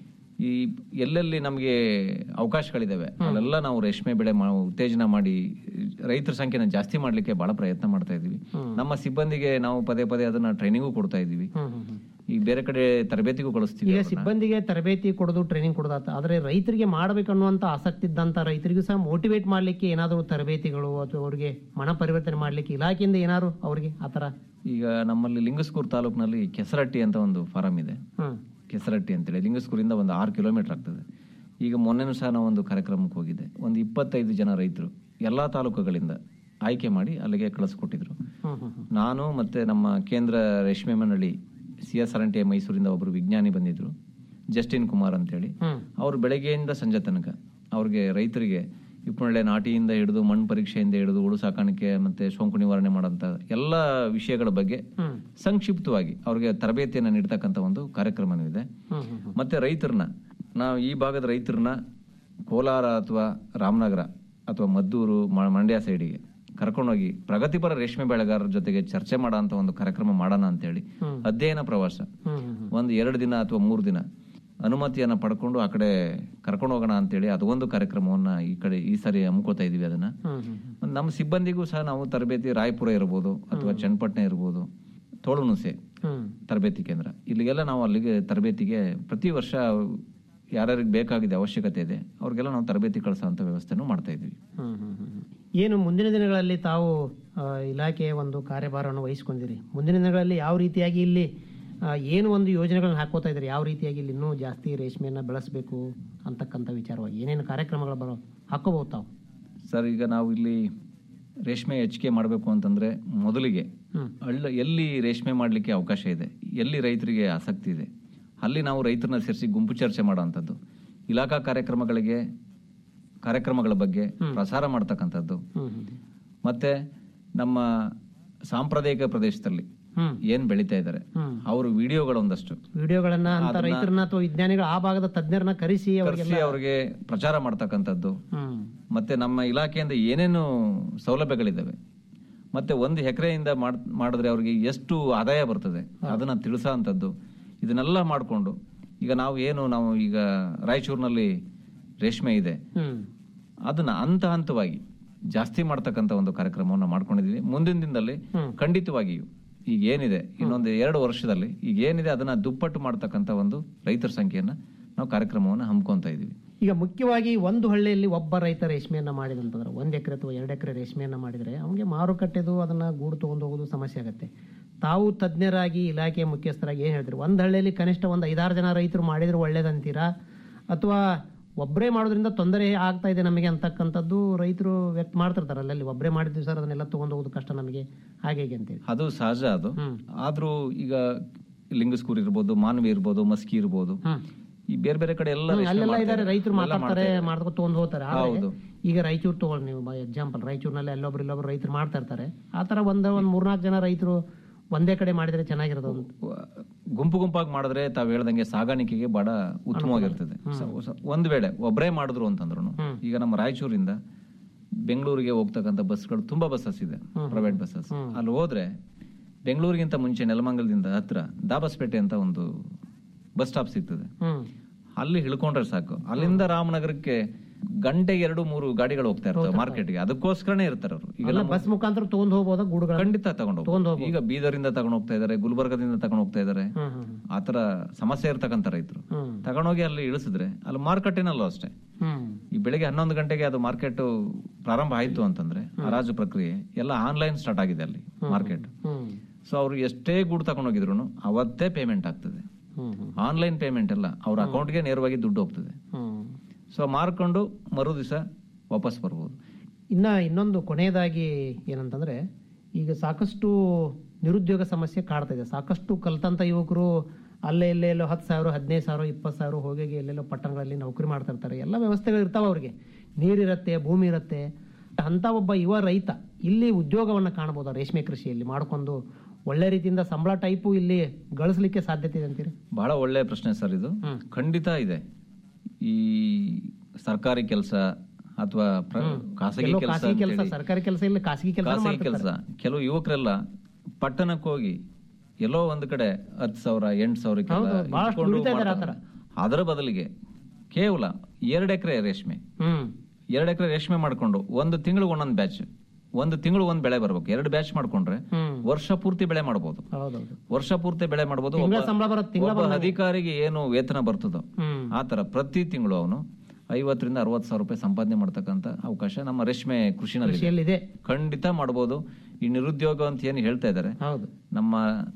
ಈ ಎಲ್ಲೆಲ್ಲಿ ನಮಗೆ ಅವಕಾಶಗಳಿದಾವೆ ಅಲ್ಲೆಲ್ಲ ನಾವು ರೇಷ್ಮೆ ಬೆಳೆ ಮಾ- ಉತ್ತೇಜನ ಮಾಡಿ ರೈತರ ಸಂಖ್ಯೆನ ಜಾಸ್ತಿ ಮಾಡ್ಲಿಕ್ಕೆ ಬಹಳ ಪ್ರಯತ್ನ ಮಾಡ್ತಾ ಇದೀವಿ ನಮ್ಮ ಸಿಬ್ಬಂದಿಗೆ ನಾವು ಪದೇ ಪದೇ ಅದನ್ನ ಟ್ರೈನಿಂಗು ಕೊಡ್ತಾ ಇದೀವಿ ಹ್ಮ್ ಹ್ಮ್ ಹ್ಮ್. ಈಗ ಬೇರೆ ಕಡೆ ತರಬೇತಿಗೂ ಕಳಿಸ್ತೀವಿ ಈಗ ಅವ್ರನ್ನ. ಸಿಬ್ಬಂದಿಗೆ ತರಬೇತಿ ಕೊಡೋದು ಟ್ರೈನಿಂಗ್ ಕೊಡೋದಾತ ಆದ್ರೆ ರೈತರಿಗೆ ಮಾಡಬೇಕನ್ನುವಂತ ಆಸಕ್ತಿ ಇದ್ದಂತ ರೈತರಿಗೂ ಸಹ ಮೋಟಿವೇಟ್ ಮಾಡ್ಲಿಕ್ಕೆ ಏನಾದರೂ ತರಬೇತಿಗಳು ಅಥವಾ ಅವರಿಗೆ ಮನ ಪರಿವರ್ತನೆ ಮಾಡ್ಲಿಕ್ಕೆ ಇಲಾಖೆಯಿಂದ ಏನಾದ್ರು ಅವರಿಗೆ ಆತರ ಈಗ ನಮ್ಮಲ್ಲಿ ಲಿಂಗಸ್ಕೂರ್ ತಾಲೂಕಿನಲ್ಲಿ ಕೆಸರಟ್ಟಿ ಅಂತ ಒಂದು ಫಾರಂ ಇದೆ ಹ್ಮ್ ಕೆಸರಟ್ಟಿ ಅಂತೇಳಿ ಲಿಂಗಸ್ಕೂರಿಂದ ಒಂದು ಆರು ಕಿಲೋಮೀಟರ್ ಆಗ್ತದೆ ಈಗ ಮೊನ್ನೆನೂ ಸಹ ನಾವು ಒಂದು ಕಾರ್ಯಕ್ರಮಕ್ಕೆ ಹೋಗಿದ್ದೆ ಒಂದು ಇಪ್ಪತ್ತೈದು ಜನ ರೈತರು ಎಲ್ಲಾ ತಾಲೂಕುಗಳಿಂದ ಆಯ್ಕೆ ಮಾಡಿ ಅಲ್ಲಿಗೆ ಕಳಿಸ್ಕೊಟ್ಟಿದ್ರು ಹ್ಮ್ ಹ್ಮ್ ಹ್ಮ್. ನಾನು ಮತ್ತೆ ನಮ್ಮ ಕೇಂದ್ರ ರೇಷ್ಮೆ ಮಂಡಳಿ ಸಿ ಎಸ್ ಆರ್ ಎನ್ ಟಿ ಮೈಸೂರಿಂದ ಒಬ್ಬರು ವಿಜ್ಞಾನಿ ಬಂದಿದ್ರು ಜಸ್ಟಿನ್ ಕುಮಾರ್ ಅಂತೇಳಿ ಹ್ಮ್. ಅವರು ಬೆಳಗ್ಗೆಯಿಂದ ಸಂಜೆ ತನಕ ಅವ್ರಿಗೆ ರೈತರಿಗೆ ಹಿಪ್ಪನಳ್ಳೆ ನಾಟಿಯಿಂದ ಹಿಡಿದು ಮಣ್ಣು ಪರೀಕ್ಷೆಯಿಂದ ಹಿಡಿದು ಉಳು ಸಾಕಾಣಿಕೆ ಮತ್ತೆ ಸೋಂಕು ನಿವಾರಣೆ ಮಾಡೋಂಥ ಎಲ್ಲ ವಿಷಯಗಳ ಬಗ್ಗೆ ಹ್ಮ್. ಸಂಕ್ಷಿಪ್ತವಾಗಿ ಅವ್ರಿಗೆ ತರಬೇತಿಯನ್ನು ನೀಡ್ತಕ್ಕಂಥ ಒಂದು ಕಾರ್ಯಕ್ರಮನೂ ಇದೆ ಹ್ಮ್ ಹ್ಮ್ ಹ್ಮ್. ಮತ್ತೆ ರೈತರನ್ನ ನಾವು ಈ ಭಾಗದ ರೈತರನ್ನ ಕೋಲಾರ ಅಥವಾ ರಾಮನಗರ ಅಥವಾ ಮದ್ದೂರು ಮ- ಮಂಡ್ಯ ಸೈಡಿಗೆ ಕರ್ಕೊಂಡೋಗಿ ಪ್ರಗತಿಪರ ರೇಷ್ಮೆ ಬೆಳೆಗಾರರ ಜೊತೆಗೆ ಚರ್ಚೆ ಮಾಡೋ ಒಂದು ಕಾರ್ಯಕ್ರಮ ಮಾಡೋಣ ಅಂತೇಳಿ ಹ್ಮ್. ಅಧ್ಯಯನ ಪ್ರವಾಸ ಹ್ಮ್ ಹ್ಮ್ ಹ್ಮ್. ಒಂದು ಎರಡು ದಿನ ಅಥವಾ ಮೂರು ದಿನ ಅನುಮತಿಯನ್ನ ಪಡ್ಕೊಂಡು ಆ ಕಡೆ ಕರ್ಕೊಂಡು ಹೋಗೋಣ ಅಂತೇಳಿ ಅದು ಒಂದು ಕಾರ್ಯಕ್ರಮವನ್ನ ಈ ಕಡೆ ಈ ಸಾರಿ ಹಮ್ಕೋತಾ ಇದೀವಿ ಅದನ್ನ ಹ್ಮ್ ಹ್ಮ್ ಮತ್ತೆ ನಮ್ಮ ಸಿಬ್ಬಂದಿಗೂ ಸಹ ನಾವು ತರಬೇತಿ ರಾಯಪುರ ಇರ್ಬೋದು ಅಥವಾ ಚನ್ನಪಟ್ಟಣ ಇರ್ಬೋದು ತೋಳುನುಸೆ ಹ್ಮ್ ತರಬೇತಿ ಕೇಂದ್ರ ಇಲ್ಲಿಗೆಲ್ಲ ನಾವು ಅಲ್ಲಿಗೆ ತರಬೇತಿಗೆ ಪ್ರತಿ ವರ್ಷ ಯಾರ್ಯಾರಿಗೆ ಬೇಕಾಗಿದೆ ಅವಶ್ಯಕತೆ ಇದೆ ಅವ್ರಿಗೆಲ್ಲ ನಾವು ತರಬೇತಿ ಕಳಿಸೋಂಥ ವ್ಯವಸ್ಥೆನೂ ಮಾಡ್ತಾ ಇದ್ವಿ ಹ್ಮ್ ಹ್ಮ್ ಹ್ಮ್ ಹ್ಮ್. ಏನು ಮುಂದಿನ ದಿನಗಳಲ್ಲಿ ತಾವು ಆ, ಇಲಾಖೆಯ ಒಂದು ಕಾರ್ಯಭಾರವನ್ನು ವಹಿಸ್ಕೊಂಡಿರಿ ಮುಂದಿನ ದಿನಗಳಲ್ಲಿ ಯಾವ ರೀತಿಯಾಗಿ ಇಲ್ಲಿ ಆ, ಏನು ಒಂದು ಯೋಜನೆಗಳನ್ನ ಹಾಕೋತಾ ಇದ್ರಿ ಯಾವ ರೀತಿಯಾಗಿ ಇಲ್ಲಿ ಇನ್ನೂ ಜಾಸ್ತಿ ರೇಷ್ಮೆಯನ್ನ ಬೆಳೆಸಬೇಕು ಅಂತಕ್ಕಂಥ ವಿಚಾರವಾಗಿ ಏನೇನು ಕಾರ್ಯಕ್ರಮಗಳು ಬರೋ ಹಾಕೋಬಹುದು ತಾವು ಸರ್ ಈಗ ನಾವು ಇಲ್ಲಿ ರೇಷ್ಮೆ ಹೆಚ್ಚಿಗೆ ಮಾಡಬೇಕು ಅಂತಂದ್ರೆ ಮೊದಲಿಗೆ ಹ್ಮ್. ಹಳ್ಳ ಎಲ್ಲಿ ರೇಷ್ಮೆ ಮಾಡಲಿಕ್ಕೆ ಅವಕಾಶ ಇದೆ ಎಲ್ಲಿ ರೈತರಿಗೆ ಆಸಕ್ತಿ ಇದೆ ಅಲ್ಲಿ ನಾವು ರೈತರನ್ನ ಸೇರಿಸಿ ಗುಂಪು ಚರ್ಚೆ ಮಾಡೋವಂಥದ್ದು ಇಲಾಖಾ ಕಾರ್ಯಕ್ರಮಗಳಿಗೆ ಕಾರ್ಯಕ್ರಮಗಳ ಬಗ್ಗೆ ಪ್ರಸಾರ ಮಾಡ್ತಕ್ಕಂಥದ್ದು ಹ್ಮ್ ಹ್ಮ್ ಮತ್ತೆ ನಮ್ಮ ಸಾಂಪ್ರದಾಯಿಕ ಪ್ರದೇಶದಲ್ಲಿ ಹ್ಮ್. ಏನ್ ಬೆಳೀತಾ ಇದ್ದಾರೆ ಹ್ಮ್. ಅವರು ವಿಡಿಯೋಗಳೊಂದಷ್ಟು ವಿಡಿಯೋಗಳನ್ನ ಅಂತ ಅದನ್ನ- ರೈತರನ್ನ ಅಥವಾ ವಿಜ್ಞಾನಿಗಳ ಆ ಭಾಗದ ತಜ್ಞರನ್ನ ಕರೆಸಿ ಕರೆಸಿ ಅವರಿಗೆಲ್ಲ ಅವ್ರಿಗೆ ಪ್ರಚಾರ ಮಾಡ್ತಕ್ಕಂಥದ್ದು ಹ್ಮ್ ಮತ್ತೆ ನಮ್ಮ ಇಲಾಖೆಯಿಂದ ಏನೇನು ಸೌಲಭ್ಯಗಳಿದ್ದಾವೆ ಮತ್ತೆ ಒಂದು ಎಕರೆಯಿಂದ ಮಾಡಿದ್ರೆ ಅವ್ರಿಗೆ ಎಷ್ಟು ಆದಾಯ ಬರ್ತದೆ ಅದನ್ನ ತಿಳಿಸೋ ಅಂಥದ್ದು ಇದನ್ನೆಲ್ಲ ಮಾಡಿಕೊಂಡು ಈಗ ನಾವು ಏನು ನಾವು ಈಗ ರಾಯಚೂರಿನಲ್ಲಿ ರೇಷ್ಮೆ ಇದೆ ಹ್ಮ್ ಅದನ್ನ ಹಂತ ಹಂತವಾಗಿ ಜಾಸ್ತಿ ಮಾಡ್ತಕ್ಕಂಥ ಒಂದು ಕಾರ್ಯಕ್ರಮವನ್ನು ಮಾಡ್ಕೊಂಡಿದೀವಿ ಮುಂದಿನ ದಿನದಲ್ಲಿ ಹ್ಮ್. ಖಂಡಿತವಾಗಿಯೂ ಈಗ ಏನಿದೆ ಇನ್ನೊಂದು ಎರಡು ವರ್ಷದಲ್ಲಿ ಈಗ ಏನಿದೆ ಅದನ್ನ ದುಪ್ಪಟ್ಟು ಮಾಡ್ತಕ್ಕಂಥ ಒಂದು ರೈತರ ಸಂಖ್ಯೆಯನ್ನ ನಾವು ಕಾರ್ಯಕ್ರಮವನ್ನು ಹಮ್ಮಿಕೊಂತ ಇದೀವಿ ಈಗ ಮುಖ್ಯವಾಗಿ ಒಂದು ಹಳ್ಳಿಯಲ್ಲಿ ಒಬ್ಬ ರೈತ ರೇಷ್ಮೆಯನ್ನ ಮಾಡಿದಂತಂದ್ರೆ ಒಂದ್ ಎಕರೆ ಅಥವಾ ಎರಡು ಎಕರೆ ರೇಷ್ಮೆಯನ್ನ ಮಾಡಿದ್ರೆ ಅವನಿಗೆ ಮಾರುಕಟ್ಟೆದು ಅದನ್ನ ಗೂಡು ತಗೊಂಡು ಹೋಗೋದು ಸಮಸ್ಯೆ ಆಗುತ್ತೆ ತಾವು ತಜ್ಞರಾಗಿ ಇಲಾಖೆಯ ಮುಖ್ಯಸ್ಥರಾಗಿ ಏನ್ ಹೇಳ್ತೀರಿ ಒಂದ್ ಹಳ್ಳಿಯಲ್ಲಿ ಕನಿಷ್ಠ ಒಂದು ಐದಾರು ಜನ ರೈತರು ಮಾಡಿದ್ರೆ ಒಳ್ಳೇದಂತೀರಾ ಅಥವಾ ಒಬ್ಬರೇ ಮಾಡೋದ್ರಿಂದ ತೊಂದರೆ ಆಗ್ತಾ ಇದೆ ನಮಗೆ ಅಂತಕ್ಕಂಥದ್ದು ರೈತರು ವ್ಯಕ್ತ ಮಾಡ್ತಿರ್ತಾರೆ ಅಲ್ಲಲ್ಲಿ ಒಬ್ಬರೇ ಮಾಡಿದ್ವಿ ಸರ್ ಅದನ್ನೆಲ್ಲ ತಗೊಂಡು ಹೋಗೋದು ಕಷ್ಟ ನಮಗೆ ಹಾಗೆ ಹೀಗೆ ಅಂತೇಳಿ ಅದು ಸಹಜ ಅದು ಆದ್ರೂ ಈಗ ಲಿಂಗಸ್ಕೂರ್ ಇರ್ಬೋದು ಮಾನವಿ ಇರ್ಬೋದು ಮಸ್ಕಿ ಇರ್ಬೋದು ಈ ಬೇರೆ ಬೇರೆ ಕಡೆ ಎಲ್ಲ ಹ್ಮ್, ರೇಷ್ಮೆ ಅಲ್ಲೆಲ್ಲ ಇದಾರೆ ಮಾಡ್ತಾರೆ. ರೈತರು ಎಲ್ಲ ಮಾತಾಡ್ತಾರೆ ಮಾಡ್ತಾರೆ. ಮಾಡ್ಕೊಂಡು ತಗೊಂಡು ಹೋಗ್ತಾರೆ ಆದ್ರೆ ಹೌದು. ಈಗ ರಾಯಚೂರು ತಗೊಳ್ಳಿ ನೀವು ಎಕ್ಸಾಂಪಲ್ ರಾಯಚೂರಿನಲ್ಲಿ ಅಲ್ಲೊಬ್ರು ಇಲ್ಲೊಬ್ರು ರೈತರು ಮಾಡ್ತಾ ಇರ್ತಾರೆ ಆ ತರ ಒಂದ್ ಒಂದ್ ಮೂರ್ನಾಲ್ಕು ಜನ ರೈತರು ಒಂದೇ ಕಡೆ ಮಾಡಿದ್ರೆ ಚೆನ್ನಾಗಿರೋದು ಅಂತ ಗುಂಪು ಗುಂಪಾಗಿ ಮಾಡಿದ್ರೆ ತಾವ್ ಹೇಳ್ದಂಗೆ ಸಾಗಾಣಿಕೆಗೆ ಬಹಳ ಉತ್ತಮವಾಗಿರ್ತದೆ ಸ- ಸ- ಒಂದ್ ವೇಳೆ ಒಬ್ಬರೇ ಮಾಡಿದ್ರು ಅಂತಂದ್ರು ಈಗ ನಮ್ಮ ರಾಯಚೂರಿಂದ ಬೆಂಗಳೂರಿಗೆ ಹೋಗ್ತಕ್ಕಂಥ ಬಸ್ಗಳು ತುಂಬಾ ಬಸ್ಸಸ್ ಇದೆ ಪ್ರೈವೇಟ್ ಬಸ್ಸಸ್ ಅಲ್ಲಿ ಹೋದ್ರೆ ಬೆಂಗಳೂರಿಗಿಂತ ಮುಂಚೆ ನೆಲಮಂಗಲದಿಂದ ಹತ್ರ ದಾಬಸ್ಪೇಟೆ ಅಂತ ಒಂದು ಬಸ್ ಸ್ಟಾಪ್ ಸಿಗ್ತದೆ ಹ್ಮ್ ಅಲ್ಲಿ ಇಳ್ಕೊಂಡ್ರೆ ಸಾಕು ಅಲ್ಲಿಂದ ರಾಮನಗರಕ್ಕೆ ಗಂಟೆಗೆ ಎರಡು ಮೂರು ಗಾಡಿಗಳು ಹೋಗ್ತಾ ಇರ್ತವೆ ಮಾರ್ಕೆಟ್ಗೆ ಅದಕ್ಕೋಸ್ಕರನೇ ಇರ್ತಾರೆ ಅವರು ಈಗ ಅಲ್ಲ ನಮ್ಮ- ಬಸ್ ಮುಖಾಂತರ ತಗೊಂಡು ಹೋಗ್ಬೋದ ಗೂಡುಗಳ ಖಂಡಿತ ತಗೊಂಡು ಹೋಗ್ಬೋದು. ಈಗ ಬೀದರಿಂದ ತಗೊಂಡು ಹೋಗ್ತಾ ಇದಾರೆ ಗುಲ್ಬರ್ಗದಿಂದ ತಗೊಂಡು ಹೋಗ್ತಾ ಇದಾರೆ ಹ್ಮ್ ಹ್ಮ್ ಆತರ ಸಮಸ್ಯೆ ಇರ್ತಕ್ಕಂಥ ರೈತರು ಹ್ಮ್ ತಗೊಂಡೋಗಿ ಅಲ್ಲಿ ಇಳಿಸಿದ್ರೆ ಅಲ್ಲಿ ಮಾರುಕಟ್ಟೆನಲ್ಲೂ ಅಷ್ಟೇ ಹ್ಮ್ ಈ ಬೆಳಿಗ್ಗೆ ಹನ್ನೊಂದು ಗಂಟೆಗೆ ಅದು ಮಾರ್ಕೆಟ್ ಪ್ರಾರಂಭ ಆಯ್ತು ಅಂತಂದ್ರೆ ಹರಾಜು ಪ್ರಕ್ರಿಯೆ ಎಲ್ಲ ಆನ್ಲೈನ್ ಸ್ಟಾರ್ಟ್ ಆಗಿದೆ ಅಲ್ಲಿ ಮಾರ್ಕೆಟ್ ಹ್ಮ್ ಸೊ ಅವ್ರು ಎಷ್ಟೇ ಗೂಡು ತಗೊಂಡೋಗಿದ್ರು ಅವತ್ತೇ ಪೇಮೆಂಟ್ ಆಗ್ತದೆ ಹ್ಮ್ ಹ್ಮ್ ಆನ್ಲೈನ್ ಪೇಮೆಂಟ್ ಎಲ್ಲ ಅವ್ರ ಅಕೌಂಟ್ಗೆ ನೇರವಾಗಿ ದುಡ್ಡು ಹೋಗ್ತದೆ ಹ್ಮ್ ಸೊ ಮಾರ್ಕೊಂಡು ಮರು ದಿವಸ ವಾಪಸ್ ಬರ್ಬೋದು ಇನ್ನ ಇನ್ನೊಂದು ಕೊನೆಯದಾಗಿ ಏನಂತಂದ್ರೆ ಈಗ ಸಾಕಷ್ಟು ನಿರುದ್ಯೋಗ ಸಮಸ್ಯೆ ಕಾಡ್ತಾ ಇದೆ ಸಾಕಷ್ಟು ಕಲ್ತಂತ ಯುವಕರು ಅಲ್ಲೇ ಇಲ್ಲೇ ಎಲ್ಲೋ ಹತ್ತು ಸಾವಿರ ಹದಿನೈದು ಸಾವಿರ ಇಪ್ಪತ್ತು ಸಾವಿರ ಹೋಗಿ ಎಲ್ಲೆಲ್ಲೋ ಪಟ್ಟಣಗಳಲ್ಲಿ ನೌಕರಿ ಮಾಡ್ತಾ ಇರ್ತಾರೆ ಎಲ್ಲ ವ್ಯವಸ್ಥೆಗಳು ಇರ್ತಾವ ಅವ್ರಿಗೆ ನೀರಿರತ್ತೆ ಭೂಮಿ ಇರತ್ತೆ ಅಂತ ಒಬ್ಬ ಯುವ ರೈತ ಇಲ್ಲಿ ಉದ್ಯೋಗವನ್ನ ಕಾಣಬಹುದು ರೇಷ್ಮೆ ಕೃಷಿಯಲ್ಲಿ ಮಾಡ್ಕೊಂಡು ಒಳ್ಳೆ ರೀತಿಯಿಂದ ಸಂಬಳ ಟೈಪು ಇಲ್ಲಿ ಗಳಿಸ್ಲಿಕ್ಕೆ ಸಾಧ್ಯತೆ ಇದೆ ಅಂತೀರಿ ಬಹಳ ಒಳ್ಳೆ ಪ್ರಶ್ನೆ ಸರ್ ಇದು ಖಂಡಿತ ಇದೆ ಈ ಸರ್ಕಾರಿ ಕೆಲಸ ಅಥವಾ ಖಾಸಗಿ ಎಲ್ಲೋ ಕೆಲಸ ಖಾಸಗಿ ಕೆಲಸ ಸರ್ಕಾರಿ ಕೆಲಸ ಇಲ್ಲ ಖಾಸಗಿ ಕೆಲಸ ಖಾಸಗಿ ಕೆಲಸ ಕೆಲವು ಯುವಕರೆಲ್ಲ ಪಟ್ಟಣಕ್ಕೆ ಹೋಗಿ ಎಲ್ಲೋ ಒಂದ್ ಕಡೆ ಹತ್ತು ಸಾವಿರ ಎಂಟು ಸಾವಿರಕ್ಕೆಲ್ಲ ಹೌದು, ಬಹಳಷ್ಟು ಇಟ್ಕೊಂಡು ದುಡಿತಾ ಇದಾರೆ ಮಾಡ್ತಾರೆ. ಅದರ ಬದಲಿಗೆ ಕೇವಲ ಎರಡು ಎಕರೆ ರೇಷ್ಮೆ ಹ್ಮ್ ಎರಡು ಎಕರೆ ರೇಷ್ಮೆ ಮಾಡ್ಕೊಂಡು ಒಂದು ತಿಂಗಳು ಒಂದೊಂದು ಬ್ಯಾಚ್ ಒಂದು ತಿಂಗಳು ಒಂದ್ ಬೆಳೆ ಬರ್ಬೇಕು ಎರಡು ಬ್ಯಾಚ್ ಮಾಡ್ಕೊಂಡ್ರೆ ಹ್ಮ್ ವರ್ಷ ಪೂರ್ತಿ ಬೆಳೆ ಮಾಡಬಹುದು ಹೌದೌದು ವರ್ಷ ಪೂರ್ತಿ ಬೆಳೆ ಮಾಡಬಹುದು ತಿಂಗಳ ಸಂಬಳ ಬರುತ್ತೆ ತಿಂಗಳ ಒಬ್ಬ ಅಧಿಕಾರಿಗೆ ಏನು ವೇತನ ಬರ್ತದೋ ಹ್ಮ್ ಆತರ ಪ್ರತಿ ತಿಂಗಳು ಅವನು ಐವತ್ತರಿಂದ ಅರವತ್ತು ಸಾವಿರ ರೂಪಾಯಿ ಸಂಪಾದನೆ ಮಾಡ್ತಕ್ಕಂತ ಅವಕಾಶ ನಮ್ಮ ರೇಷ್ಮೆ ಕೃಷಿನಲ್ಲಿ ಇದೆ. ಕೃಷಿಯಲ್ಲಿದೆ ಖಂಡಿತ ಮಾಡಬಹುದು ಈ ನಿರುದ್ಯೋಗ ಅಂತ ಏನು ಹೇಳ್ತಾ ಇದ್ದಾರೆ ಹೌದು ನಮ್ಮ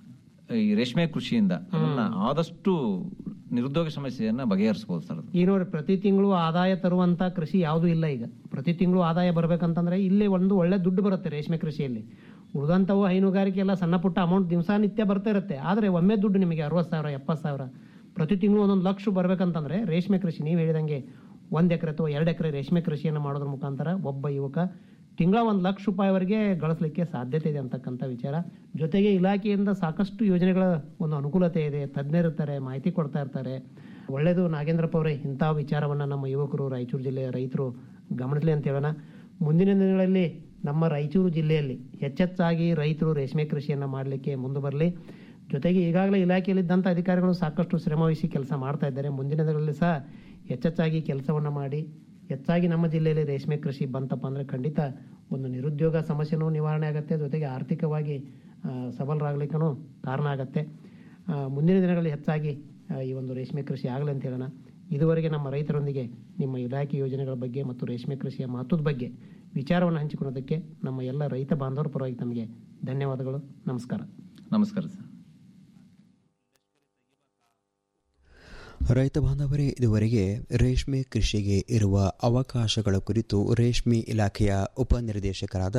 ಈ ರೇಷ್ಮೆ ಕೃಷಿಯಿಂದ ಅದನ್ನ ಆದಷ್ಟು ನಿರುದ್ಯೋಗ ಸಮಸ್ಯೆಯನ್ನ ಬಗೆಹರಿಸಬಹುದು ಸರ್ ಅದು. ಈಗ ನೋಡಿ ಪ್ರತಿ ತಿಂಗಳು ಆದಾಯ ತರುವಂತ ಕೃಷಿ ಯಾವುದು ಇಲ್ಲ ಈಗ ಪ್ರತಿ ತಿಂಗಳು ಆದಾಯ ಬರ್ಬೇಕಂತಂದ್ರೆ ಇಲ್ಲಿ ಒಂದು ಒಳ್ಳೆ ದುಡ್ಡು ಬರುತ್ತೆ ರೇಷ್ಮೆ ಕೃಷಿಯಲ್ಲಿ ಉಳಿದಂಥವು ಹೈನುಗಾರಿಕೆ ಎಲ್ಲ ಸಣ್ಣ ಪುಟ್ಟ ಅಮೌಂಟ್ ದಿವಸಾನಿತ್ಯ ಬರ್ತಾ ಇರುತ್ತೆ ಆದರೆ ಒಮ್ಮೆ ದುಡ್ಡು ನಿಮಗೆ ಅರವತ್ತು ಸಾವಿರ ಎಪ್ಪತ್ತು ಸಾವಿರ ಪ್ರತಿ ತಿಂಗಳು ಒಂದೊಂದು ಲಕ್ಷ ಬರ್ಬೇಕಂತಂದ್ರೆ ರೇಷ್ಮೆ ಕೃಷಿ ನೀವು ಹೇಳಿದಂಗೆ ಒಂದು ಎಕರೆ ಅಥವಾ ಎರಡು ಎಕರೆ ರೇಷ್ಮೆ ಕೃಷಿಯನ್ನು ಮಾಡೋದ್ರ ಮುಖಾಂತರ ಒಬ್ಬ ಯುವಕ ತಿಂಗಳ ಒಂದು ಲಕ್ಷ ರೂಪಾಯಿವರೆಗೆ ಗಳಿಸ್ಲಿಕ್ಕೆ ಸಾಧ್ಯತೆ ಇದೆ ಅಂತಕ್ಕಂಥ ವಿಚಾರ ಜೊತೆಗೆ ಇಲಾಖೆಯಿಂದ ಸಾಕಷ್ಟು ಯೋಜನೆಗಳ ಒಂದು ಅನುಕೂಲತೆ ಇದೆ ತಜ್ಞರಿರ್ತಾರೆ ಮಾಹಿತಿ ಕೊಡ್ತಾ ಇರ್ತಾರೆ ಒಳ್ಳೆಯದು ನಾಗೇಂದ್ರಪ್ಪ ಅವರೇ ಇಂಥ ವಿಚಾರವನ್ನು ನಮ್ಮ ಯುವಕರು ರಾಯಚೂರು ಜಿಲ್ಲೆಯ ರೈತರು ಗಮನಿಸಲಿ ಅಂತ ಹೇಳೋಣ ಮುಂದಿನ ದಿನಗಳಲ್ಲಿ ನಮ್ಮ ರಾಯಚೂರು ಜಿಲ್ಲೆಯಲ್ಲಿ ಹೆಚ್ಚೆಚ್ಚಾಗಿ ರೈತರು ರೇಷ್ಮೆ ಕೃಷಿಯನ್ನು ಮಾಡಲಿಕ್ಕೆ ಮುಂದೆ ಬರಲಿ ಜೊತೆಗೆ ಈಗಾಗಲೇ ಇಲಾಖೆಯಲ್ಲಿದ್ದಂಥ ಅಧಿಕಾರಿಗಳು ಸಾಕಷ್ಟು ಶ್ರಮವಹಿಸಿ ಕೆಲಸ ಮಾಡ್ತಾ ಇದ್ದಾರೆ ಮುಂದಿನ ದಿನಗಳಲ್ಲಿ ಸಹ ಹೆಚ್ಚೆಚ್ಚಾಗಿ ಕೆಲಸವನ್ನು ಮಾಡಿ ಹೆಚ್ಚಾಗಿ ನಮ್ಮ ಜಿಲ್ಲೆಯಲ್ಲಿ ರೇಷ್ಮೆ ಕೃಷಿ ಬಂತಪ್ಪ ಅಂದರೆ ಖಂಡಿತ ಒಂದು ನಿರುದ್ಯೋಗ ಸಮಸ್ಯೆನೂ ನಿವಾರಣೆ ಆಗುತ್ತೆ ಜೊತೆಗೆ ಆರ್ಥಿಕವಾಗಿ ಆ, ಸಬಲರಾಗಲಿಕ್ಕೂ ಕಾರಣ ಆಗುತ್ತೆ ಆ, ಮುಂದಿನ ದಿನಗಳಲ್ಲಿ ಹೆಚ್ಚಾಗಿ ಆ, ಈ ಒಂದು ರೇಷ್ಮೆ ಕೃಷಿ ಆಗಲಿ ಅಂತ ಹೇಳೋಣ ಇದುವರೆಗೆ ನಮ್ಮ ರೈತರೊಂದಿಗೆ ನಿಮ್ಮ ಇಲಾಖೆ ಯೋಜನೆಗಳ ಬಗ್ಗೆ ಮತ್ತು ರೇಷ್ಮೆ ಕೃಷಿಯ ಮಹತ್ವದ ಬಗ್ಗೆ ವಿಚಾರವನ್ನು ಹಂಚಿಕೊಳ್ಳೋದಕ್ಕೆ ನಮ್ಮ ಎಲ್ಲ ರೈತ ಬಾಂಧವರ ಪರವಾಗಿ ತಮಗೆ ಧನ್ಯವಾದಗಳು ನಮಸ್ಕಾರ ನಮಸ್ಕಾರ ಸರ್ ರೈತ ಬಾಂಧವರೇ ಇದುವರೆಗೆ ರೇಷ್ಮೆ ಕೃಷಿಗೆ ಇರುವ ಅವಕಾಶಗಳ ಕುರಿತು ರೇಷ್ಮೆ ಇಲಾಖೆಯ ಉಪನಿರ್ದೇಶಕರಾದ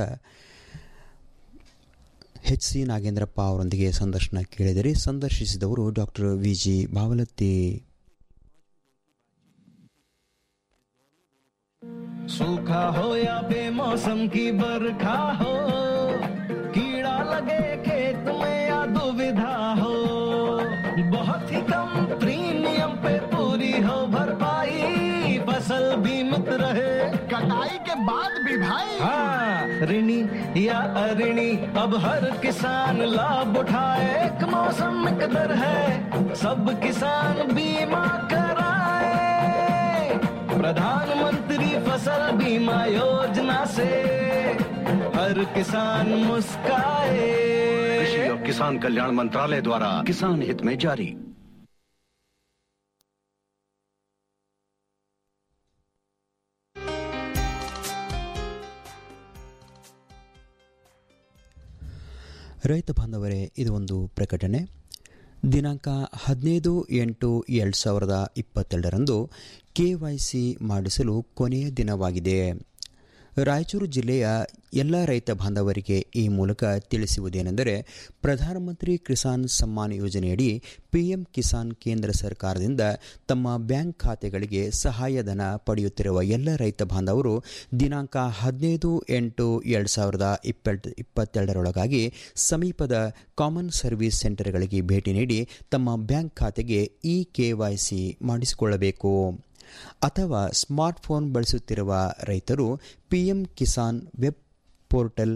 ಎಚ್ ಸಿ ನಾಗೇಂದ್ರಪ್ಪ ಅವರೊಂದಿಗೆ ಸಂದರ್ಶನ ಕೇಳಿದರೆ ಸಂದರ್ಶಿಸಿದವರು ಡಾಕ್ಟರ್ ವಿ ಜಿ ಬಾವಲತ್ತಿ सूखा हो या बेमौसम की बरखा हो कीड़ा लगे खेत में या दुविधा हो बहुत ही कम प्रीमियम पे पूरी हो भरपाई फसल बीमित रहे कटाई के बाद भी भाई हाँ ऋणी या अऋणी अब हर किसान लाभ उठाए एक मौसम कदर है सब किसान बीमा कराए प्रधानमंत्री फसल बीमा योजना से हर किसान मुस्काए कृषि और किसान कल्याण मंत्रालय द्वारा किसान हित में जारी ರೈತ ಬಾಂಧವರೇ ಇದು ಒಂದು ಪ್ರಕಟಣೆ ದಿನಾಂಕ ಹದಿನೈದು ಎಂಟು ಎರಡು ಸಾವಿರದ ಇಪ್ಪತ್ತೆರಡರಂದು ಕೆ ವೈ ಸಿ ಮಾಡಿಸಲು ಕೊನೆಯ ದಿನವಾಗಿದೆ ರಾಯಚೂರು ಜಿಲ್ಲೆಯ ಎಲ್ಲ ರೈತ ಬಾಂಧವರಿಗೆ ಈ ಮೂಲಕ ತಿಳಿಸುವುದೇನೆಂದರೆ ಪ್ರಧಾನಮಂತ್ರಿ ಕಿಸಾನ್ ಸಮ್ಮಾನ್ ಯೋಜನೆಯಡಿ ಪಿಎಂ ಕಿಸಾನ್ ಕೇಂದ್ರ ಸರ್ಕಾರದಿಂದ ತಮ್ಮ ಬ್ಯಾಂಕ್ ಖಾತೆಗಳಿಗೆ ಸಹಾಯಧನ ಪಡೆಯುತ್ತಿರುವ ಎಲ್ಲ ರೈತ ಬಾಂಧವರು ದಿನಾಂಕ ಹದಿನೈದು ಎಂಟು ಎರಡು ಸಾವಿರದ ಇಪ್ಪತ್ತು ಇಪ್ಪತ್ತೆರಡರೊಳಗಾಗಿ ಸಮೀಪದ ಕಾಮನ್ ಸರ್ವಿಸ್ ಸೆಂಟರ್ಗಳಿಗೆ ಭೇಟಿ ನೀಡಿ ತಮ್ಮ ಬ್ಯಾಂಕ್ ಖಾತೆಗೆ ಇ ಕೆ ವೈ ಸಿ ಮಾಡಿಸಿಕೊಳ್ಳಬೇಕು ಅಥವಾ ಸ್ಮಾರ್ಟ್ಫೋನ್ ಬಳಸುತ್ತಿರುವ ರೈತರು PM Kisan web portal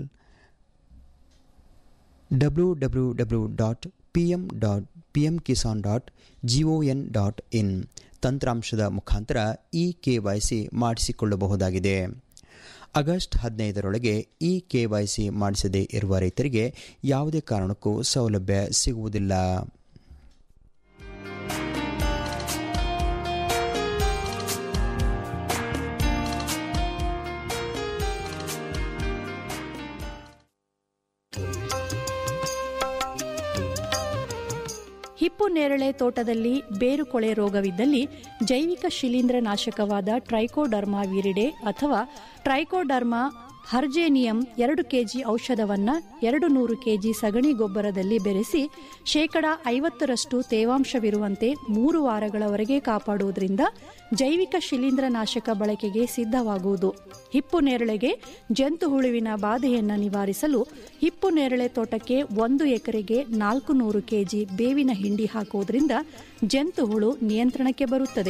W W W dot P M dot P M Kisan dot G O N dot in ತಂತ್ರಾಂಶದ ಮುಖಾಂತರ ಇ ಕೆ ವೈ ಸಿ ಮಾಡಿಸಿಕೊಳ್ಳಬಹುದಾಗಿದೆ ಆಗಸ್ಟ್ ಹದಿನೈದರೊಳಗೆ ಇ ಕೆ ವೈ ಸಿ ಮಾಡಿಸದೇ ಇರುವ ರೈತರಿಗೆ ಯಾವುದೇ ಕಾರಣಕ್ಕೂ ಸೌಲಭ್ಯ ಸಿಗುವುದಿಲ್ಲ ಹಿಪ್ಪು ನೇರಳೆ ತೋಟದಲ್ಲಿ ಬೇರುಕೊಳೆ ರೋಗವಿದ್ದಲ್ಲಿ ಜೈವಿಕ ಶಿಲೀಂಧ್ರ ನಾಶಕವಾದ ಟ್ರೈಕೋಡರ್ಮಾ ವಿರಿಡೆ ಅಥವಾ ಟ್ರೈಕೋಡರ್ಮಾ ಹರ್ಜೇನಿಯಂ ಎರಡು ಕೆಜಿ ಔಷಧವನ್ನ ಎರಡು ನೂರು ಕೆಜಿ ಸಗಣಿ ಗೊಬ್ಬರದಲ್ಲಿ ಬೆರೆಸಿ ಶೇಕಡ ಐವತ್ತರಷ್ಟು ತೇವಾಂಶವಿರುವಂತೆ ಮೂರು ವಾರಗಳವರೆಗೆ ಕಾಪಾಡುವುದರಿಂದ ಜೈವಿಕ ಶಿಲೀಂಧ್ರ ನಾಶಕ ಬಳಕೆಗೆ ಸಿದ್ಧವಾಗುವುದು ಹಿಪ್ಪು ನೇರಳೆಗೆ ಜಂತು ಹುಳುವಿನ ಬಾಧೆಯನ್ನು ನಿವಾರಿಸಲು ಹಿಪ್ಪು ನೇರಳೆ ತೋಟಕ್ಕೆ ಒಂದು ಎಕರೆಗೆ ನಾಲ್ಕು ನೂರು ಕೆಜಿ ಬೇವಿನ ಹಿಂಡಿ ಹಾಕುವುದರಿಂದ ಜಂತು ಹುಳು ನಿಯಂತ್ರಣಕ್ಕೆ ಬರುತ್ತದೆ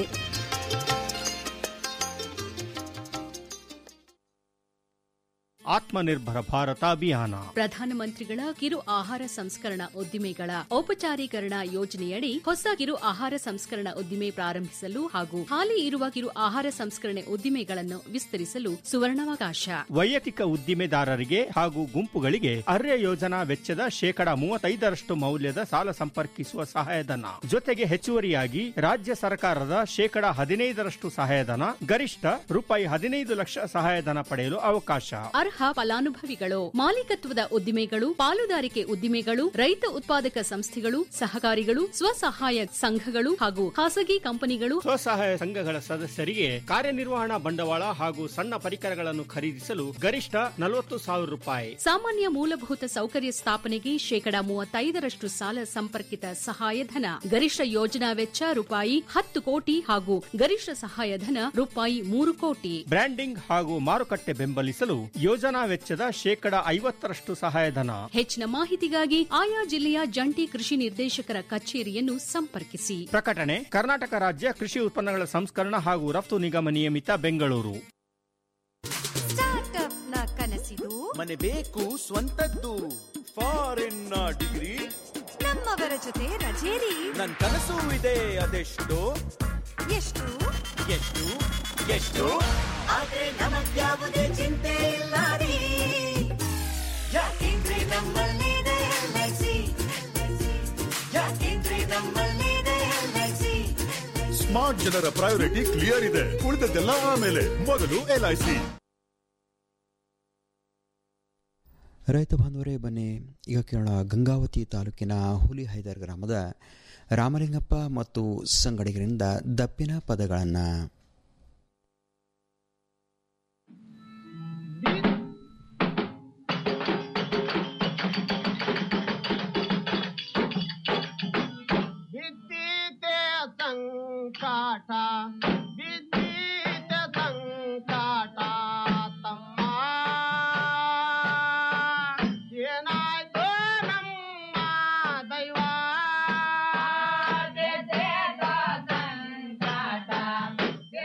ಆತ್ಮನಿರ್ಭರ ಭಾರತ ಅಭಿಯಾನ ಪ್ರಧಾನಮಂತ್ರಿಗಳ ಕಿರು ಆಹಾರ ಸಂಸ್ಕರಣಾ ಉದ್ದಿಮೆಗಳ ಔಪಚಾರೀಕರಣ ಯೋಜನೆಯಡಿ ಹೊಸ ಕಿರು ಆಹಾರ ಸಂಸ್ಕರಣಾ ಉದ್ದಿಮೆ ಪ್ರಾರಂಭಿಸಲು ಹಾಗೂ ಹಾಲಿ ಇರುವ ಕಿರು ಆಹಾರ ಸಂಸ್ಕರಣೆ ಉದ್ದಿಮೆಗಳನ್ನು ವಿಸ್ತರಿಸಲು ಸುವರ್ಣಾವಕಾಶ ವೈಯಕ್ತಿಕ ಉದ್ದಿಮೆದಾರರಿಗೆ ಹಾಗೂ ಗುಂಪುಗಳಿಗೆ ಅರ್ಯ ಯೋಜನಾ ವೆಚ್ಚದ ಶೇಕಡ ಮೂವತ್ತೈದರಷ್ಟು ಮೌಲ್ಯದ ಸಾಲ ಸಂಪರ್ಕಿಸುವ ಸಹಾಯಧನ ಜೊತೆಗೆ ಹೆಚ್ಚುವರಿಯಾಗಿ ರಾಜ್ಯ ಸರ್ಕಾರದ ಶೇಕಡ ಹದಿನೈದರಷ್ಟು ಸಹಾಯಧನ ಗರಿಷ್ಠ ರೂಪಾಯಿ ಹದಿನೈದು ಲಕ್ಷ ಸಹಾಯಧನ ಪಡೆಯಲು ಅವಕಾಶ ಅರ್ಹ ಫಲಾನುಭವಿಗಳು ಮಾಲೀಕತ್ವದ ಉದ್ದಿಮೆಗಳು ಪಾಲುದಾರಿಕೆ ಉದ್ದಿಮೆಗಳು ರೈತ ಉತ್ಪಾದಕ ಸಂಸ್ಥೆಗಳು ಸಹಕಾರಿಗಳು ಸ್ವಸಹಾಯ ಸಂಘಗಳು ಹಾಗೂ ಖಾಸಗಿ ಕಂಪನಿಗಳು ಸ್ವಸಹಾಯ ಸಂಘಗಳ ಸದಸ್ಯರಿಗೆ ಕಾರ್ಯನಿರ್ವಹಣಾ ಬಂಡವಾಳ ಹಾಗೂ ಸಣ್ಣ ಪರಿಕರಗಳನ್ನು ಖರೀದಿಸಲು ಗರಿಷ್ಠ ನಲವತ್ತು ಸಾವಿರ ರೂಪಾಯಿ ಸಾಮಾನ್ಯ ಮೂಲಭೂತ ಸೌಕರ್ಯ ಸ್ಥಾಪನೆಗೆ ಶೇಕಡಾ ಮೂವತ್ತೈದರಷ್ಟು ಸಾಲ ಸಂಪರ್ಕಿತ ಸಹಾಯಧನ ಗರಿಷ್ಠ ಯೋಜನಾ ವೆಚ್ಚ ರೂಪಾಯಿ ಹತ್ತು ಕೋಟಿ ಹಾಗೂ ಗರಿಷ್ಠ ಸಹಾಯಧನ ರೂಪಾಯಿ ಮೂರು ಕೋಟಿ ಬ್ರ್ಯಾಂಡಿಂಗ್ ಹಾಗೂ ಮಾರುಕಟ್ಟೆ ಬೆಂಬಲಿಸಲು ಯೋಜನಾ ವೆಚ್ಚದ ಶೇಕಡ ಐವತ್ತರಷ್ಟು ಸಹಾಯಧನ ಹೆಚ್ಚಿನ ಮಾಹಿತಿಗಾಗಿ ಆಯಾ ಜಿಲ್ಲೆಯ ಜಂಟಿ ಕೃಷಿ ನಿರ್ದೇಶಕರ ಕಚೇರಿಯನ್ನು ಸಂಪರ್ಕಿಸಿ ಪ್ರಕಟಣೆ ಕರ್ನಾಟಕ ರಾಜ್ಯ ಕೃಷಿ ಉತ್ಪನ್ನಗಳ ಸಂಸ್ಕರಣ ಹಾಗೂ ರಫ್ತು ನಿಗಮ ನಿಯಮಿತ ಬೆಂಗಳೂರು ಸ್ಟಾರ್ಟ್ಅಪ್ನ ಕನಸಿದು ಮನೆ ಬೇಕು ಸ್ವಂತದ್ದು ಫಾರಿನ್ ಡಿಗ್ರಿ ನಮ್ಮವರ ಜೊತೆ ರಜೇರಿ ನನ್ ಕನಸು ಇದೆ ಅದೆಷ್ಟು ಎಷ್ಟು ಎಷ್ಟು ಎಷ್ಟು ಆದ್ರೆ ನಮಗ್ಯಾವುದೇ ಚಿಂತೆ ಇಲ್ಲ ರೀ ಯಾಕೆಂದ್ರೆ ನಮ್ಮಲ್ಲಿದೆ ಎಲ್ಐಸಿ ಯಾಕೆಂದ್ರೆ ನಮ್ಮಲ್ಲಿದೆ ಎಲ್ಐಸಿ ಸ್ಮಾರ್ಟ್ ಜನರ ಪ್ರಯಾರಿಟಿ ಕ್ಲಿಯರ್ ಇದೆ ಉಳಿದದ್ದೆಲ್ಲ ಆಮೇಲೆ ಮೊದಲು ಎಲ್ಐಸಿ ರೈತ ಬಾಂಧವರೇ ಬನ್ನಿ ಈಗ ಕೇಳೋಣ ಗಂಗಾವತಿ ತಾಲೂಕಿನ ಹುಲಿಹೈದರ್ ಗ್ರಾಮದ ರಾಮಲಿಂಗಪ್ಪ ಮತ್ತು ಸಂಗಡಿಗರಿಂದ ದಪ್ಪಿನ ಪದಗಳನ್ನು ಬಿದ್ದೀತೆ ಸಂಕಾಟ ಬಿದ್ದೀತೆ ಸಂಕಾಟ ತಮ್ಮ ಏನಾಯ್ತು ನಮ್ಮ ದೈವ ಸಂಕಾಟ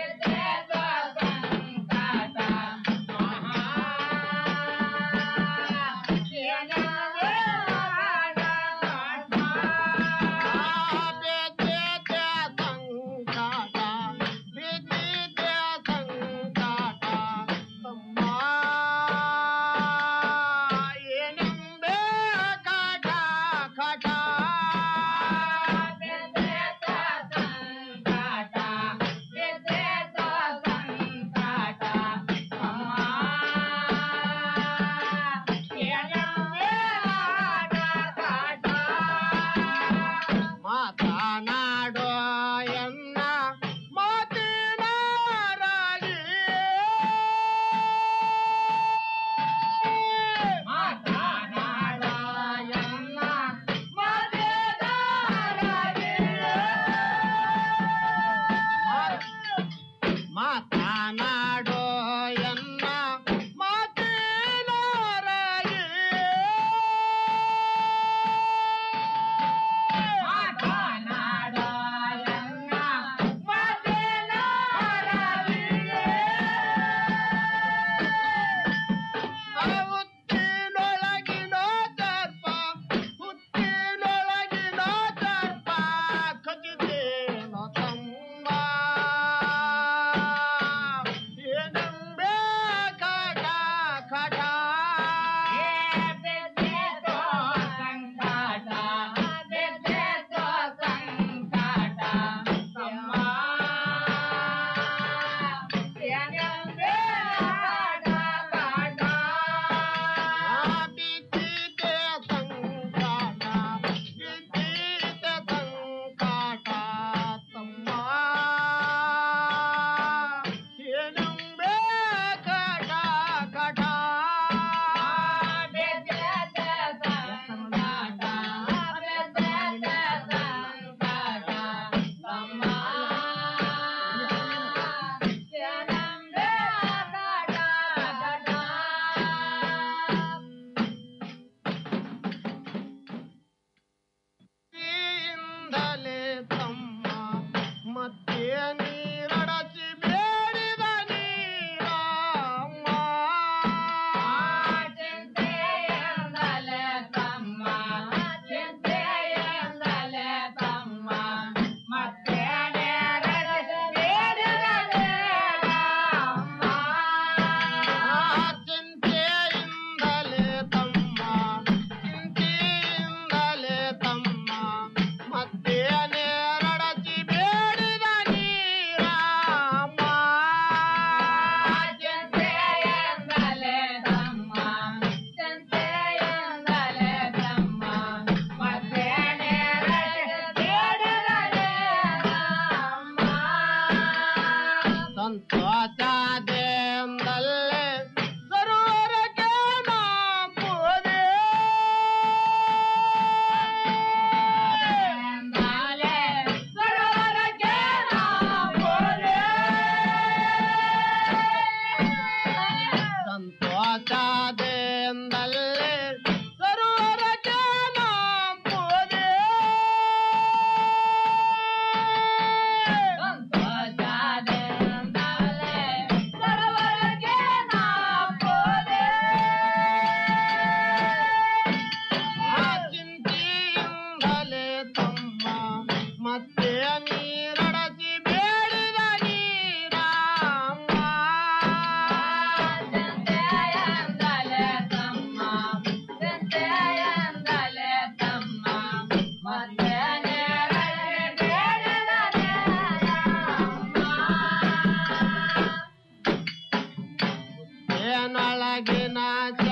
ಗಂಡನೊಳಗಿನ